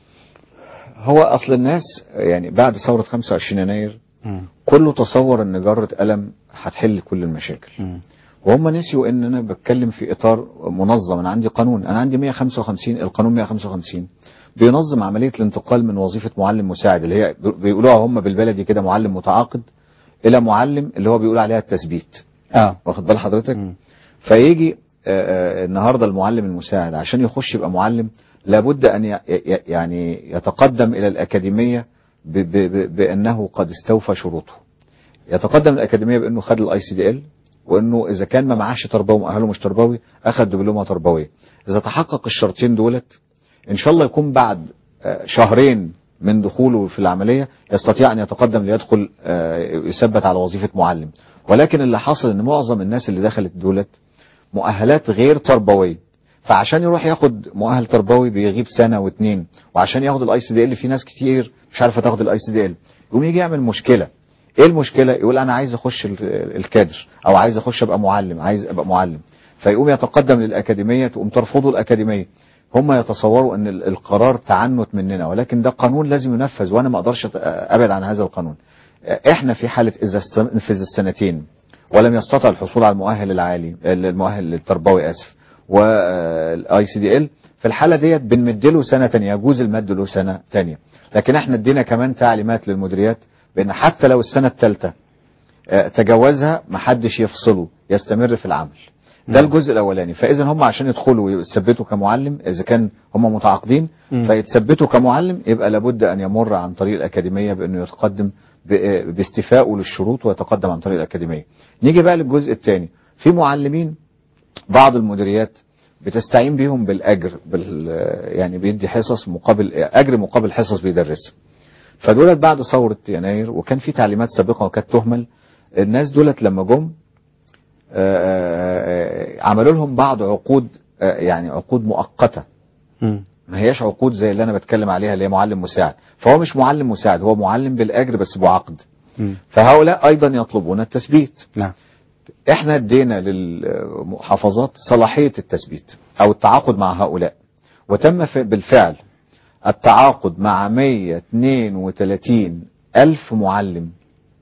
هو اصل الناس يعني بعد ثوره 25 يناير مم. كله تصور ان جره قلم هتحل كل المشاكل مم. وهم نسيوا ان انا بتكلم في اطار منظم انا عندي قانون انا عندي 155 القانون 155 بينظم عمليه الانتقال من وظيفه معلم مساعد اللي هي بيقولوها هم بالبلدي كده معلم متعاقد الى معلم اللي هو بيقول عليها التثبيت اه واخد بال حضرتك مم. فيجي آه، آه، النهارده المعلم المساعد عشان يخش يبقى معلم لابد ان ي- ي- يعني يتقدم الى الاكاديميه ب- ب- ب- بانه قد استوفى شروطه يتقدم الاكاديميه بانه خد الاي سي دي ال وانه اذا كان ما معاش تربوي مؤهله مش تربوي اخذ دبلومه تربويه اذا تحقق الشرطين دولت ان شاء الله يكون بعد آه، شهرين من دخوله في العمليه يستطيع ان يتقدم ليدخل آه، يثبت على وظيفه معلم ولكن اللي حصل ان معظم الناس اللي دخلت دولت مؤهلات غير تربويه فعشان يروح ياخد مؤهل تربوي بيغيب سنه واتنين وعشان ياخد الاي سي دي ال في ناس كتير مش عارفه تاخد الاي سي دي ال يقوم يجي يعمل مشكله ايه المشكله يقول انا عايز اخش ال- الكادر او عايز اخش ابقى معلم عايز ابقى معلم فيقوم يتقدم للاكاديميه تقوم ترفضه الاكاديميه هم يتصوروا ان ال- القرار تعنت مننا ولكن ده قانون لازم ينفذ وانا ما اقدرش أت- ابعد عن هذا القانون احنا في حاله اذا استنفذ السنتين ولم يستطع الحصول على المؤهل العالي المؤهل التربوي اسف والاي سي دي ال في الحاله ديت بنمد له سنه تانية يجوز المد له سنه تانية لكن احنا ادينا كمان تعليمات للمديريات بان حتى لو السنه الثالثه تجاوزها محدش يفصله يستمر في العمل ده الجزء الاولاني فاذا هم عشان يدخلوا ويثبتوا كمعلم اذا كان هم متعاقدين مم. فيتثبتوا كمعلم يبقى لابد ان يمر عن طريق الاكاديميه بانه يتقدم ب- باستيفائه للشروط ويتقدم عن طريق الاكاديميه نيجي بقى للجزء الثاني في معلمين بعض المديريات بتستعين بيهم بالاجر بال يعني بيدي حصص مقابل اجر مقابل حصص بيدرسها فدولت بعد ثوره يناير وكان في تعليمات سابقه وكانت تهمل الناس دولت لما جم آه، آه، آه، عملوا لهم بعض عقود آه، يعني عقود مؤقته مم. ما هياش عقود زي اللي انا بتكلم عليها اللي هي معلم مساعد فهو مش معلم مساعد هو معلم بالاجر بس بعقد مم. فهؤلاء ايضا يطلبون التثبيت نعم احنا ادينا للمحافظات صلاحيه التثبيت او التعاقد مع هؤلاء وتم ف- بالفعل التعاقد مع 132 ألف معلم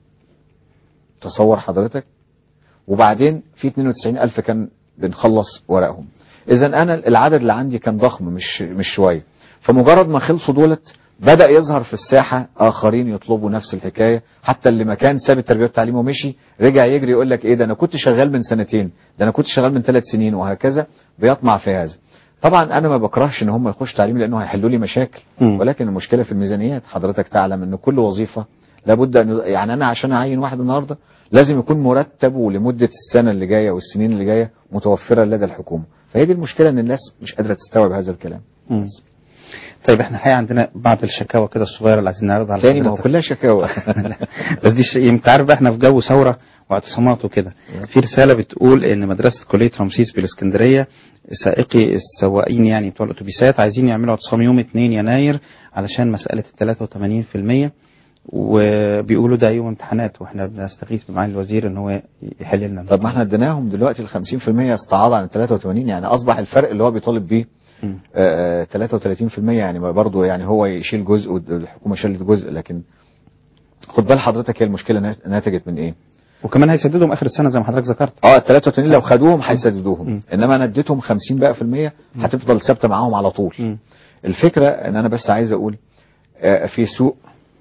تصور حضرتك وبعدين في 92 ألف كان بنخلص ورقهم إذا أنا العدد اللي عندي كان ضخم مش مش شوية فمجرد ما خلصوا دولت بدأ يظهر في الساحة آخرين يطلبوا نفس الحكاية حتى اللي ما كان ساب التربية والتعليم ومشي رجع يجري يقول لك إيه ده أنا كنت شغال من سنتين ده أنا كنت شغال من ثلاث سنين وهكذا بيطمع في هذا طبعا أنا ما بكرهش إن هم يخشوا تعليم لأنه هيحلوا لي مشاكل مم. ولكن المشكلة في الميزانيات حضرتك تعلم إن كل وظيفة لابد أن يعني أنا عشان أعين واحد النهاردة لازم يكون مرتبه لمدة السنة اللي جاية والسنين اللي جاية متوفرة لدى الحكومة فهي دي المشكلة إن الناس مش قادرة تستوعب هذا الكلام مم. طيب احنا الحقيقه عندنا بعض الشكاوى كده الصغيره اللي عايزين نعرضها على تاني ما هو حضرتك. كلها شكاوى بس دي شيء انت عارف بقى احنا في جو ثوره واعتصامات وكده في رساله بتقول ان مدرسه كليه رمسيس بالاسكندريه سائقي السواقين يعني بتوع الاتوبيسات عايزين يعملوا اعتصام يوم 2 يناير علشان مساله ال 83% وبيقولوا ده يوم امتحانات واحنا بنستغيث بمعالي الوزير ان هو يحل لنا طب ما احنا اديناهم دلوقتي ال 50% استعاض عن ال 83 يعني اصبح الفرق اللي هو بيطالب بيه مم. آه، آه، 33% يعني ما برضه يعني هو يشيل جزء والحكومه شالت جزء لكن خد بال حضرتك هي المشكله نات- نتجت من ايه؟ وكمان هيسددهم اخر السنه زي ما حضرتك ذكرت اه ال 33 لو خدوهم هيسددوهم مم. انما انا اديتهم 50 بقى في المية هتفضل ثابته معاهم على طول مم. الفكره ان انا بس عايز اقول آه، في سوء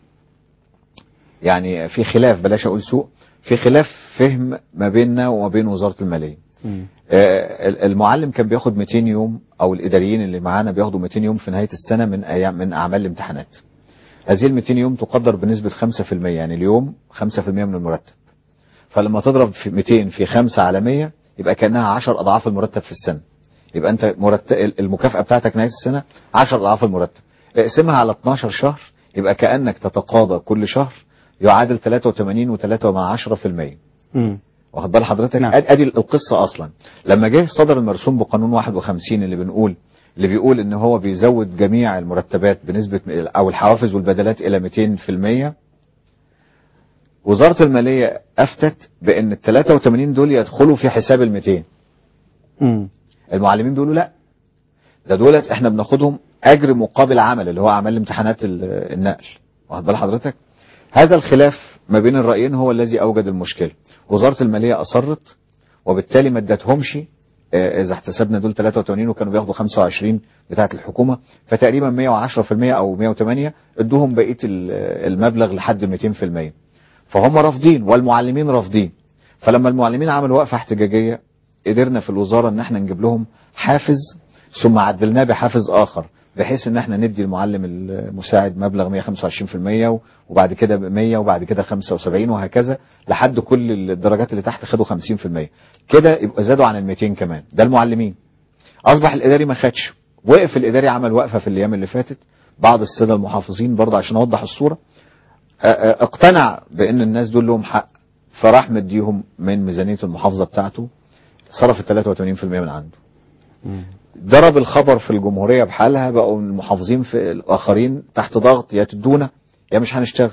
يعني في خلاف بلاش اقول سوء في خلاف فهم ما بيننا وما بين وزاره الماليه مم. آه، المعلم كان بياخد 200 يوم او الاداريين اللي معانا بياخدوا 200 يوم في نهايه السنه من ايام من اعمال الامتحانات هذه ال 200 يوم تقدر بنسبه 5% يعني اليوم 5% من المرتب فلما تضرب في 200 في 5 على 100 يبقى كانها 10 اضعاف المرتب في السنه يبقى انت مرتب المكافاه بتاعتك نهايه السنه 10 اضعاف المرتب اقسمها على 12 شهر يبقى كانك تتقاضى كل شهر يعادل 83 و3 مع 10% مم. واخد بال حضرتك نعم. نعم. ادي القصه اصلا لما جه صدر المرسوم بقانون 51 اللي بنقول اللي بيقول ان هو بيزود جميع المرتبات بنسبه او الحوافز والبدلات الى 200% وزاره الماليه افتت بان ال 83 دول يدخلوا في حساب ال 200 مم. المعلمين بيقولوا لا ده دولت احنا بناخدهم اجر مقابل عمل اللي هو اعمال امتحانات ال- النقل واخد بال حضرتك هذا الخلاف ما بين الرايين هو الذي اوجد المشكله وزاره الماليه اصرت وبالتالي ما ادتهمش آه، اذا احتسبنا دول 83 وكانوا بياخدوا 25 بتاعه الحكومه فتقريبا 110% او 108 ادوهم بقيه ال- المبلغ لحد 200% فهم رافضين والمعلمين رافضين فلما المعلمين عملوا وقفه احتجاجيه قدرنا في الوزاره ان احنا نجيب لهم حافز ثم عدلناه بحافز اخر بحيث ان احنا ندي المعلم المساعد مبلغ 125% وبعد كده 100 وبعد كده 75 وهكذا لحد كل الدرجات اللي تحت خدوا 50% كده يبقى زادوا عن ال 200 كمان ده المعلمين اصبح الاداري ما خدش وقف الاداري عمل وقفه في الايام اللي فاتت بعض الساده المحافظين برضه عشان اوضح الصوره آه، آه، اقتنع بان الناس دول لهم حق فراح مديهم من ميزانيه المحافظه بتاعته صرف ال 83% من عنده مم. ضرب الخبر في الجمهوريه بحالها بقوا المحافظين في الاخرين تحت ضغط يا تدونا يا مش هنشتغل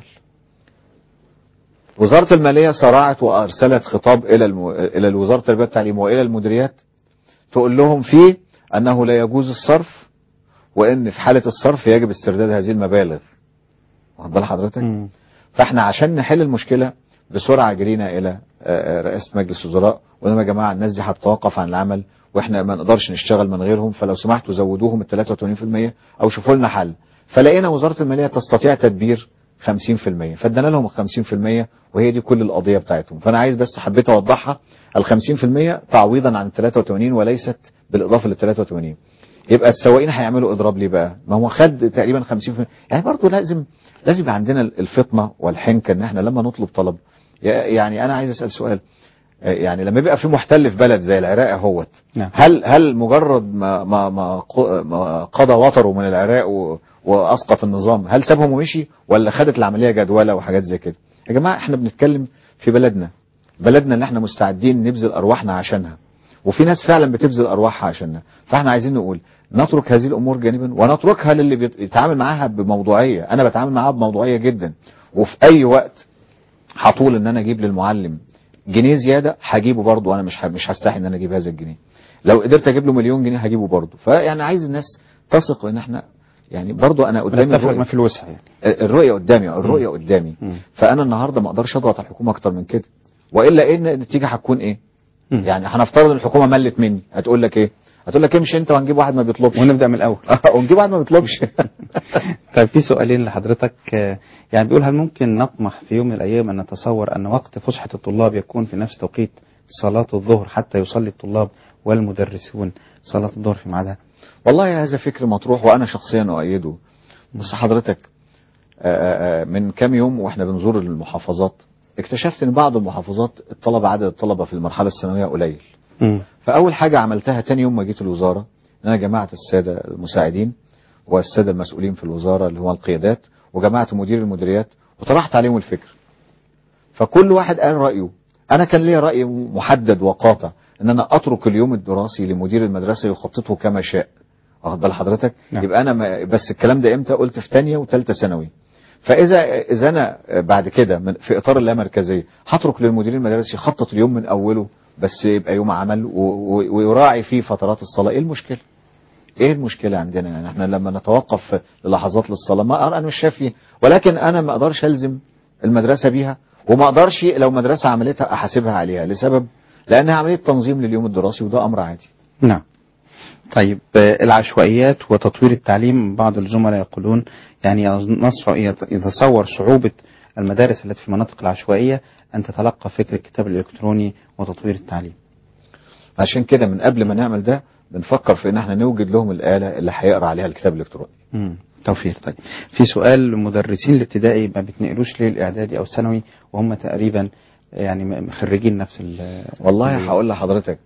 وزاره الماليه سرعت وارسلت خطاب الى الم... الى وزاره التربيه والتعليم والى المديريات تقول لهم فيه انه لا يجوز الصرف وان في حاله الصرف يجب استرداد هذه المبالغ واخد بال حضرتك مم. فاحنا عشان نحل المشكله بسرعه جرينا الى آه، آه، رئاسه مجلس الوزراء وقلنا يا جماعه الناس دي هتتوقف عن العمل واحنا ما نقدرش نشتغل من غيرهم فلو سمحتوا زودوهم ال 83% او شوفوا لنا حل فلقينا وزاره الماليه تستطيع تدبير 50% فادانا لهم ال 50% وهي دي كل القضيه بتاعتهم فانا عايز بس حبيت اوضحها ال 50% تعويضا عن ال 83 وليست بالاضافه لل 83 يبقى السواقين هيعملوا اضراب ليه بقى؟ ما هو خد تقريبا 50% يعني برضه لازم لازم يبقى عندنا الفطنه والحنكه ان احنا لما نطلب طلب يعني انا عايز اسال سؤال يعني لما يبقى في محتل في بلد زي العراق اهوت نعم. هل هل مجرد ما ما ما ق- ما قضى وطره من العراق و- واسقط النظام هل سابهم ومشي ولا خدت العمليه جدوله وحاجات زي كده يا جماعه احنا بنتكلم في بلدنا بلدنا اللي احنا مستعدين نبذل ارواحنا عشانها وفي ناس فعلا بتبذل ارواحها عشاننا فاحنا عايزين نقول نترك هذه الامور جانبا ونتركها للي بيتعامل معاها بموضوعيه انا بتعامل معاها بموضوعيه جدا وفي اي وقت هطول ان انا اجيب للمعلم جنيه زياده هجيبه برضه وانا مش ه- مش هستحي ان انا اجيب هذا الجنيه لو قدرت اجيب له مليون جنيه هجيبه برضه فيعني عايز الناس تثق ان احنا يعني برضه انا قدامي ونستفرغ الرؤية. ما في الوسع يعني الرؤيه قدامي الرؤيه قدامي مم. فانا النهارده ما اقدرش اضغط على الحكومه اكتر من كده والا ايه النتيجه هتكون ايه مم. يعني هنفترض ان الحكومه ملت مني هتقول لك ايه هتقول لك امشي انت وهنجيب واحد ما بيطلبش ونبدا من الاول ونجيب واحد ما بيطلبش طيب في سؤالين لحضرتك آه، يعني بيقول هل ممكن نطمح في يوم من الايام ان نتصور ان وقت فسحه الطلاب يكون في نفس توقيت صلاه الظهر حتى يصلي الطلاب والمدرسون صلاه الظهر في ميعادها والله هذا فكر مطروح وانا شخصيا اؤيده بص حضرتك آه، آه، من كام يوم واحنا بنزور المحافظات اكتشفت ان بعض المحافظات الطلبه عدد الطلبه في المرحله الثانويه قليل فاول حاجه عملتها تاني يوم ما جيت الوزاره ان انا جمعت الساده المساعدين والساده المسؤولين في الوزاره اللي هو القيادات وجمعت مدير المديريات وطرحت عليهم الفكر فكل واحد قال رايه انا كان ليا راي محدد وقاطع ان انا اترك اليوم الدراسي لمدير المدرسه يخططه كما شاء واخد بال حضرتك نعم. يبقى انا ما بس الكلام ده امتى قلت في ثانيه وثالثه ثانوي فاذا اذا انا بعد كده من في اطار اللامركزيه هترك للمدير المدارس يخطط اليوم من اوله بس يبقى يوم عمل و- و- ويراعي فيه فترات الصلاه ايه المشكله؟ ايه المشكله عندنا يعني احنا لما نتوقف للحظات للصلاه ما انا مش شايف فيه ولكن انا ما اقدرش الزم المدرسه بيها وما اقدرش لو مدرسه عملتها احاسبها عليها لسبب لانها عمليه تنظيم لليوم الدراسي وده امر عادي نعم طيب آه، العشوائيات وتطوير التعليم بعض الزملاء يقولون يعني نصر يت- يتصور صعوبة المدارس التي في المناطق العشوائية أن تتلقى فكر الكتاب الإلكتروني وتطوير التعليم عشان كده من قبل ما نعمل ده بنفكر في ان احنا نوجد لهم الاله اللي هيقرا عليها الكتاب الالكتروني مم. توفير طيب في سؤال مدرسين الابتدائي ما بتنقلوش ليه الاعدادي او الثانوي وهم تقريبا يعني م- خريجين نفس ال والله هقول لحضرتك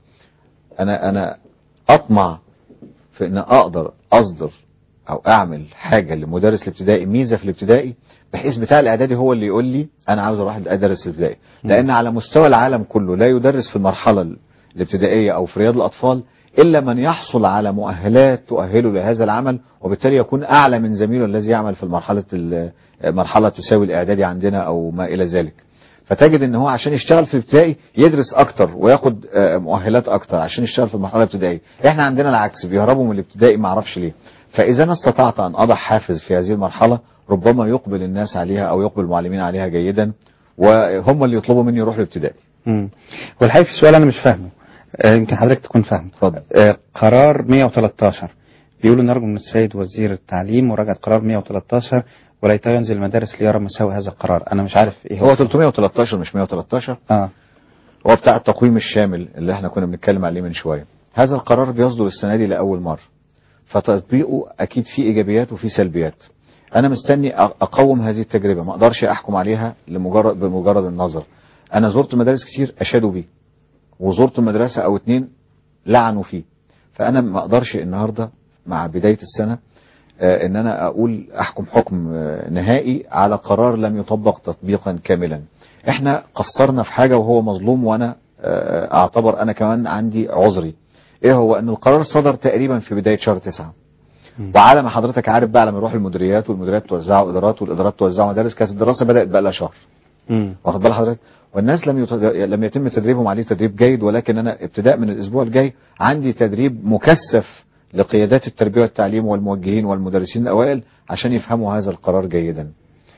انا انا اطمع في ان اقدر اصدر او اعمل حاجه لمدرس الابتدائي ميزه في الابتدائي بحيث بتاع الاعدادي هو اللي يقول لي انا عاوز اروح ادرس الابتدائي لان على مستوى العالم كله لا يدرس في المرحله ال- الابتدائيه او في رياض الاطفال الا من يحصل على مؤهلات تؤهله لهذا العمل وبالتالي يكون اعلى من زميله الذي يعمل في المرحله ال- مرحله تساوي الاعدادي عندنا او ما الى ذلك فتجد ان هو عشان يشتغل في الابتدائي يدرس اكتر وياخد آه، مؤهلات اكتر عشان يشتغل في المرحله الابتدائيه احنا عندنا العكس بيهربوا من الابتدائي ما اعرفش ليه فاذا انا استطعت ان اضع حافز في هذه المرحله ربما يقبل الناس عليها او يقبل المعلمين عليها جيدا وهم اللي يطلبوا مني يروحوا الابتدائي مم. والحقيقة في سؤال أنا مش فاهمه آه، يمكن حضرتك تكون فاهمه اتفضل آه، قرار 113 بيقولوا نرجو من السيد وزير التعليم مراجعة قرار 113 وليته ينزل المدارس ليرى مساوئ هذا القرار أنا مش عارف إيه هو 313 مش 113 آه. هو بتاع التقويم الشامل اللي احنا كنا بنتكلم عليه من شويه هذا القرار بيصدر السنه دي لاول مره فتطبيقه اكيد فيه ايجابيات وفيه سلبيات انا مستني أ- اقوم هذه التجربه ما اقدرش احكم عليها لمجرد بمجرد النظر انا زرت مدارس كتير اشادوا بيه وزرت مدرسه او اتنين لعنوا فيه فانا ما اقدرش النهارده مع بدايه السنه آه، ان انا اقول احكم حكم آه، نهائي على قرار لم يطبق تطبيقا كاملا احنا قصرنا في حاجه وهو مظلوم وانا آه، اعتبر انا كمان عندي عذري ايه هو ان القرار صدر تقريبا في بدايه شهر تسعة وعلى ما حضرتك عارف بقى لما يروح المديريات والمديريات توزعوا ادارات والادارات توزعوا مدارس كانت الدراسه بدات بقى لها شهر مم. واخد بال حضرتك والناس لم يت... لم يتم تدريبهم عليه تدريب جيد ولكن انا ابتداء من الاسبوع الجاي عندي تدريب مكثف لقيادات التربيه والتعليم والموجهين والمدرسين الاوائل عشان يفهموا هذا القرار جيدا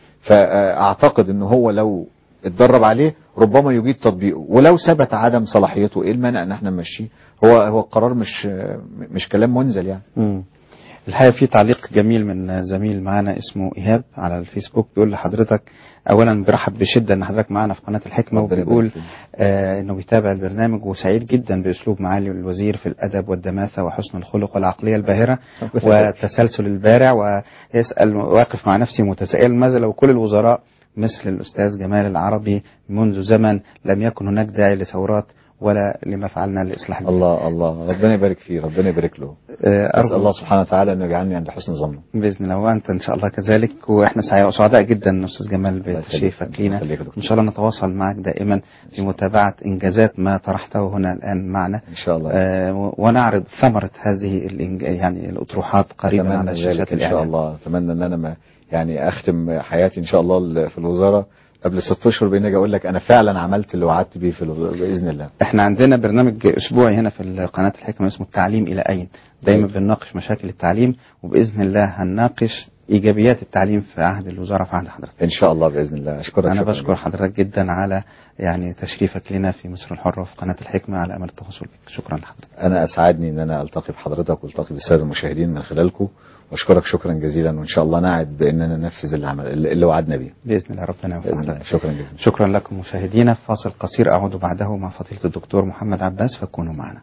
فاعتقد ان هو لو اتدرب عليه ربما يجيد تطبيقه ولو ثبت عدم صلاحيته ايه المانع ان احنا نمشيه هو هو القرار مش مش كلام منزل يعني مم. الحقيقة في تعليق جميل من زميل معانا اسمه إيهاب على الفيسبوك بيقول لحضرتك أولا برحب بشدة إن حضرتك معانا في قناة الحكمة ربنا وبيقول يبارك فيك. آه إنه بيتابع البرنامج وسعيد جدا بأسلوب معالي الوزير في الأدب والدماثة وحسن الخلق والعقلية الباهرة والتسلسل البارع ويسأل واقف مع نفسي متسائل ماذا لو كل الوزراء مثل الأستاذ جمال العربي منذ زمن لم يكن هناك داعي لثورات ولا لما فعلنا لإصلاح البلاد. الله الله ربنا يبارك فيه ربنا يبارك له آه، أسأل الله سبحانه وتعالى أن يجعلني عند حسن ظنه باذن الله وانت ان شاء الله كذلك واحنا سعي- سعداء جدا استاذ جمال يخليك. بتشريفك لينا يخليك يا دكتور. ان شاء الله نتواصل معك دائما في متابعه انجازات ما طرحته هنا الان معنا إن شاء الله آه و- ونعرض ثمره هذه الإنج... يعني الاطروحات قريبا أتمنى على ذلك شاشات إن شاء الاعلام الله أتمنى أن أنا ما يعني أختم حياتي إن شاء الله في الوزارة قبل ست أشهر بإني أجي أقول لك أنا فعلا عملت اللي وعدت بيه في الوزارة بإذن الله احنا عندنا برنامج اسبوعي هنا في قناه الحكمه اسمه التعليم الى اين دايما بنناقش مشاكل التعليم وباذن الله هنناقش ايجابيات التعليم في عهد الوزاره في عهد حضرتك إن شاء الله بإذن الله أشكرك انا شكراً بشكر حضرتك جدا على يعني تشريفك لنا في مصر الحره وفي قناه الحكمه على امل التواصل بك شكرا لحضرتك أنا أسعدني إن أنا ألتقي بحضرتك والتقي بالسادة المشاهدين من خلالكم وأشكرك شكرا جزيلا وإن شاء الله نعد بأننا ننفذ اللي, عمل اللي وعدنا بيه باذن الله ربنا يوفق بإذن الله حضرتك شكرا جزيلا شكرا لكم مشاهدينا فاصل قصير اعود بعده مع فضيله الدكتور محمد عباس فكونوا معنا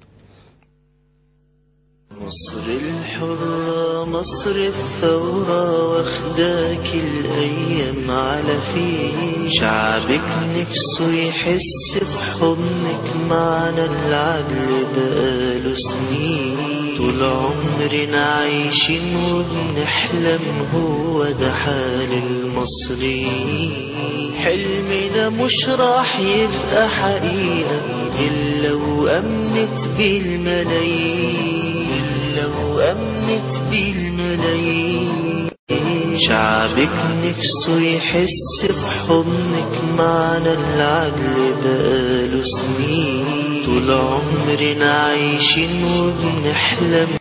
مصر الحرة مصر الثورة واخداك الأيام على فيه شعبك نفسه يحس بحضنك معنا العدل بقاله سنين طول عمرنا عايشين وبنحلم هو ده حال المصريين حلمنا مش راح يبقى حقيقة إلا وأمنت بالملايين إلا وأمنت بالملايين شعبك نفسه يحس بحضنك معنا العدل بقاله سنين طول عمرنا عايشين وبنحلم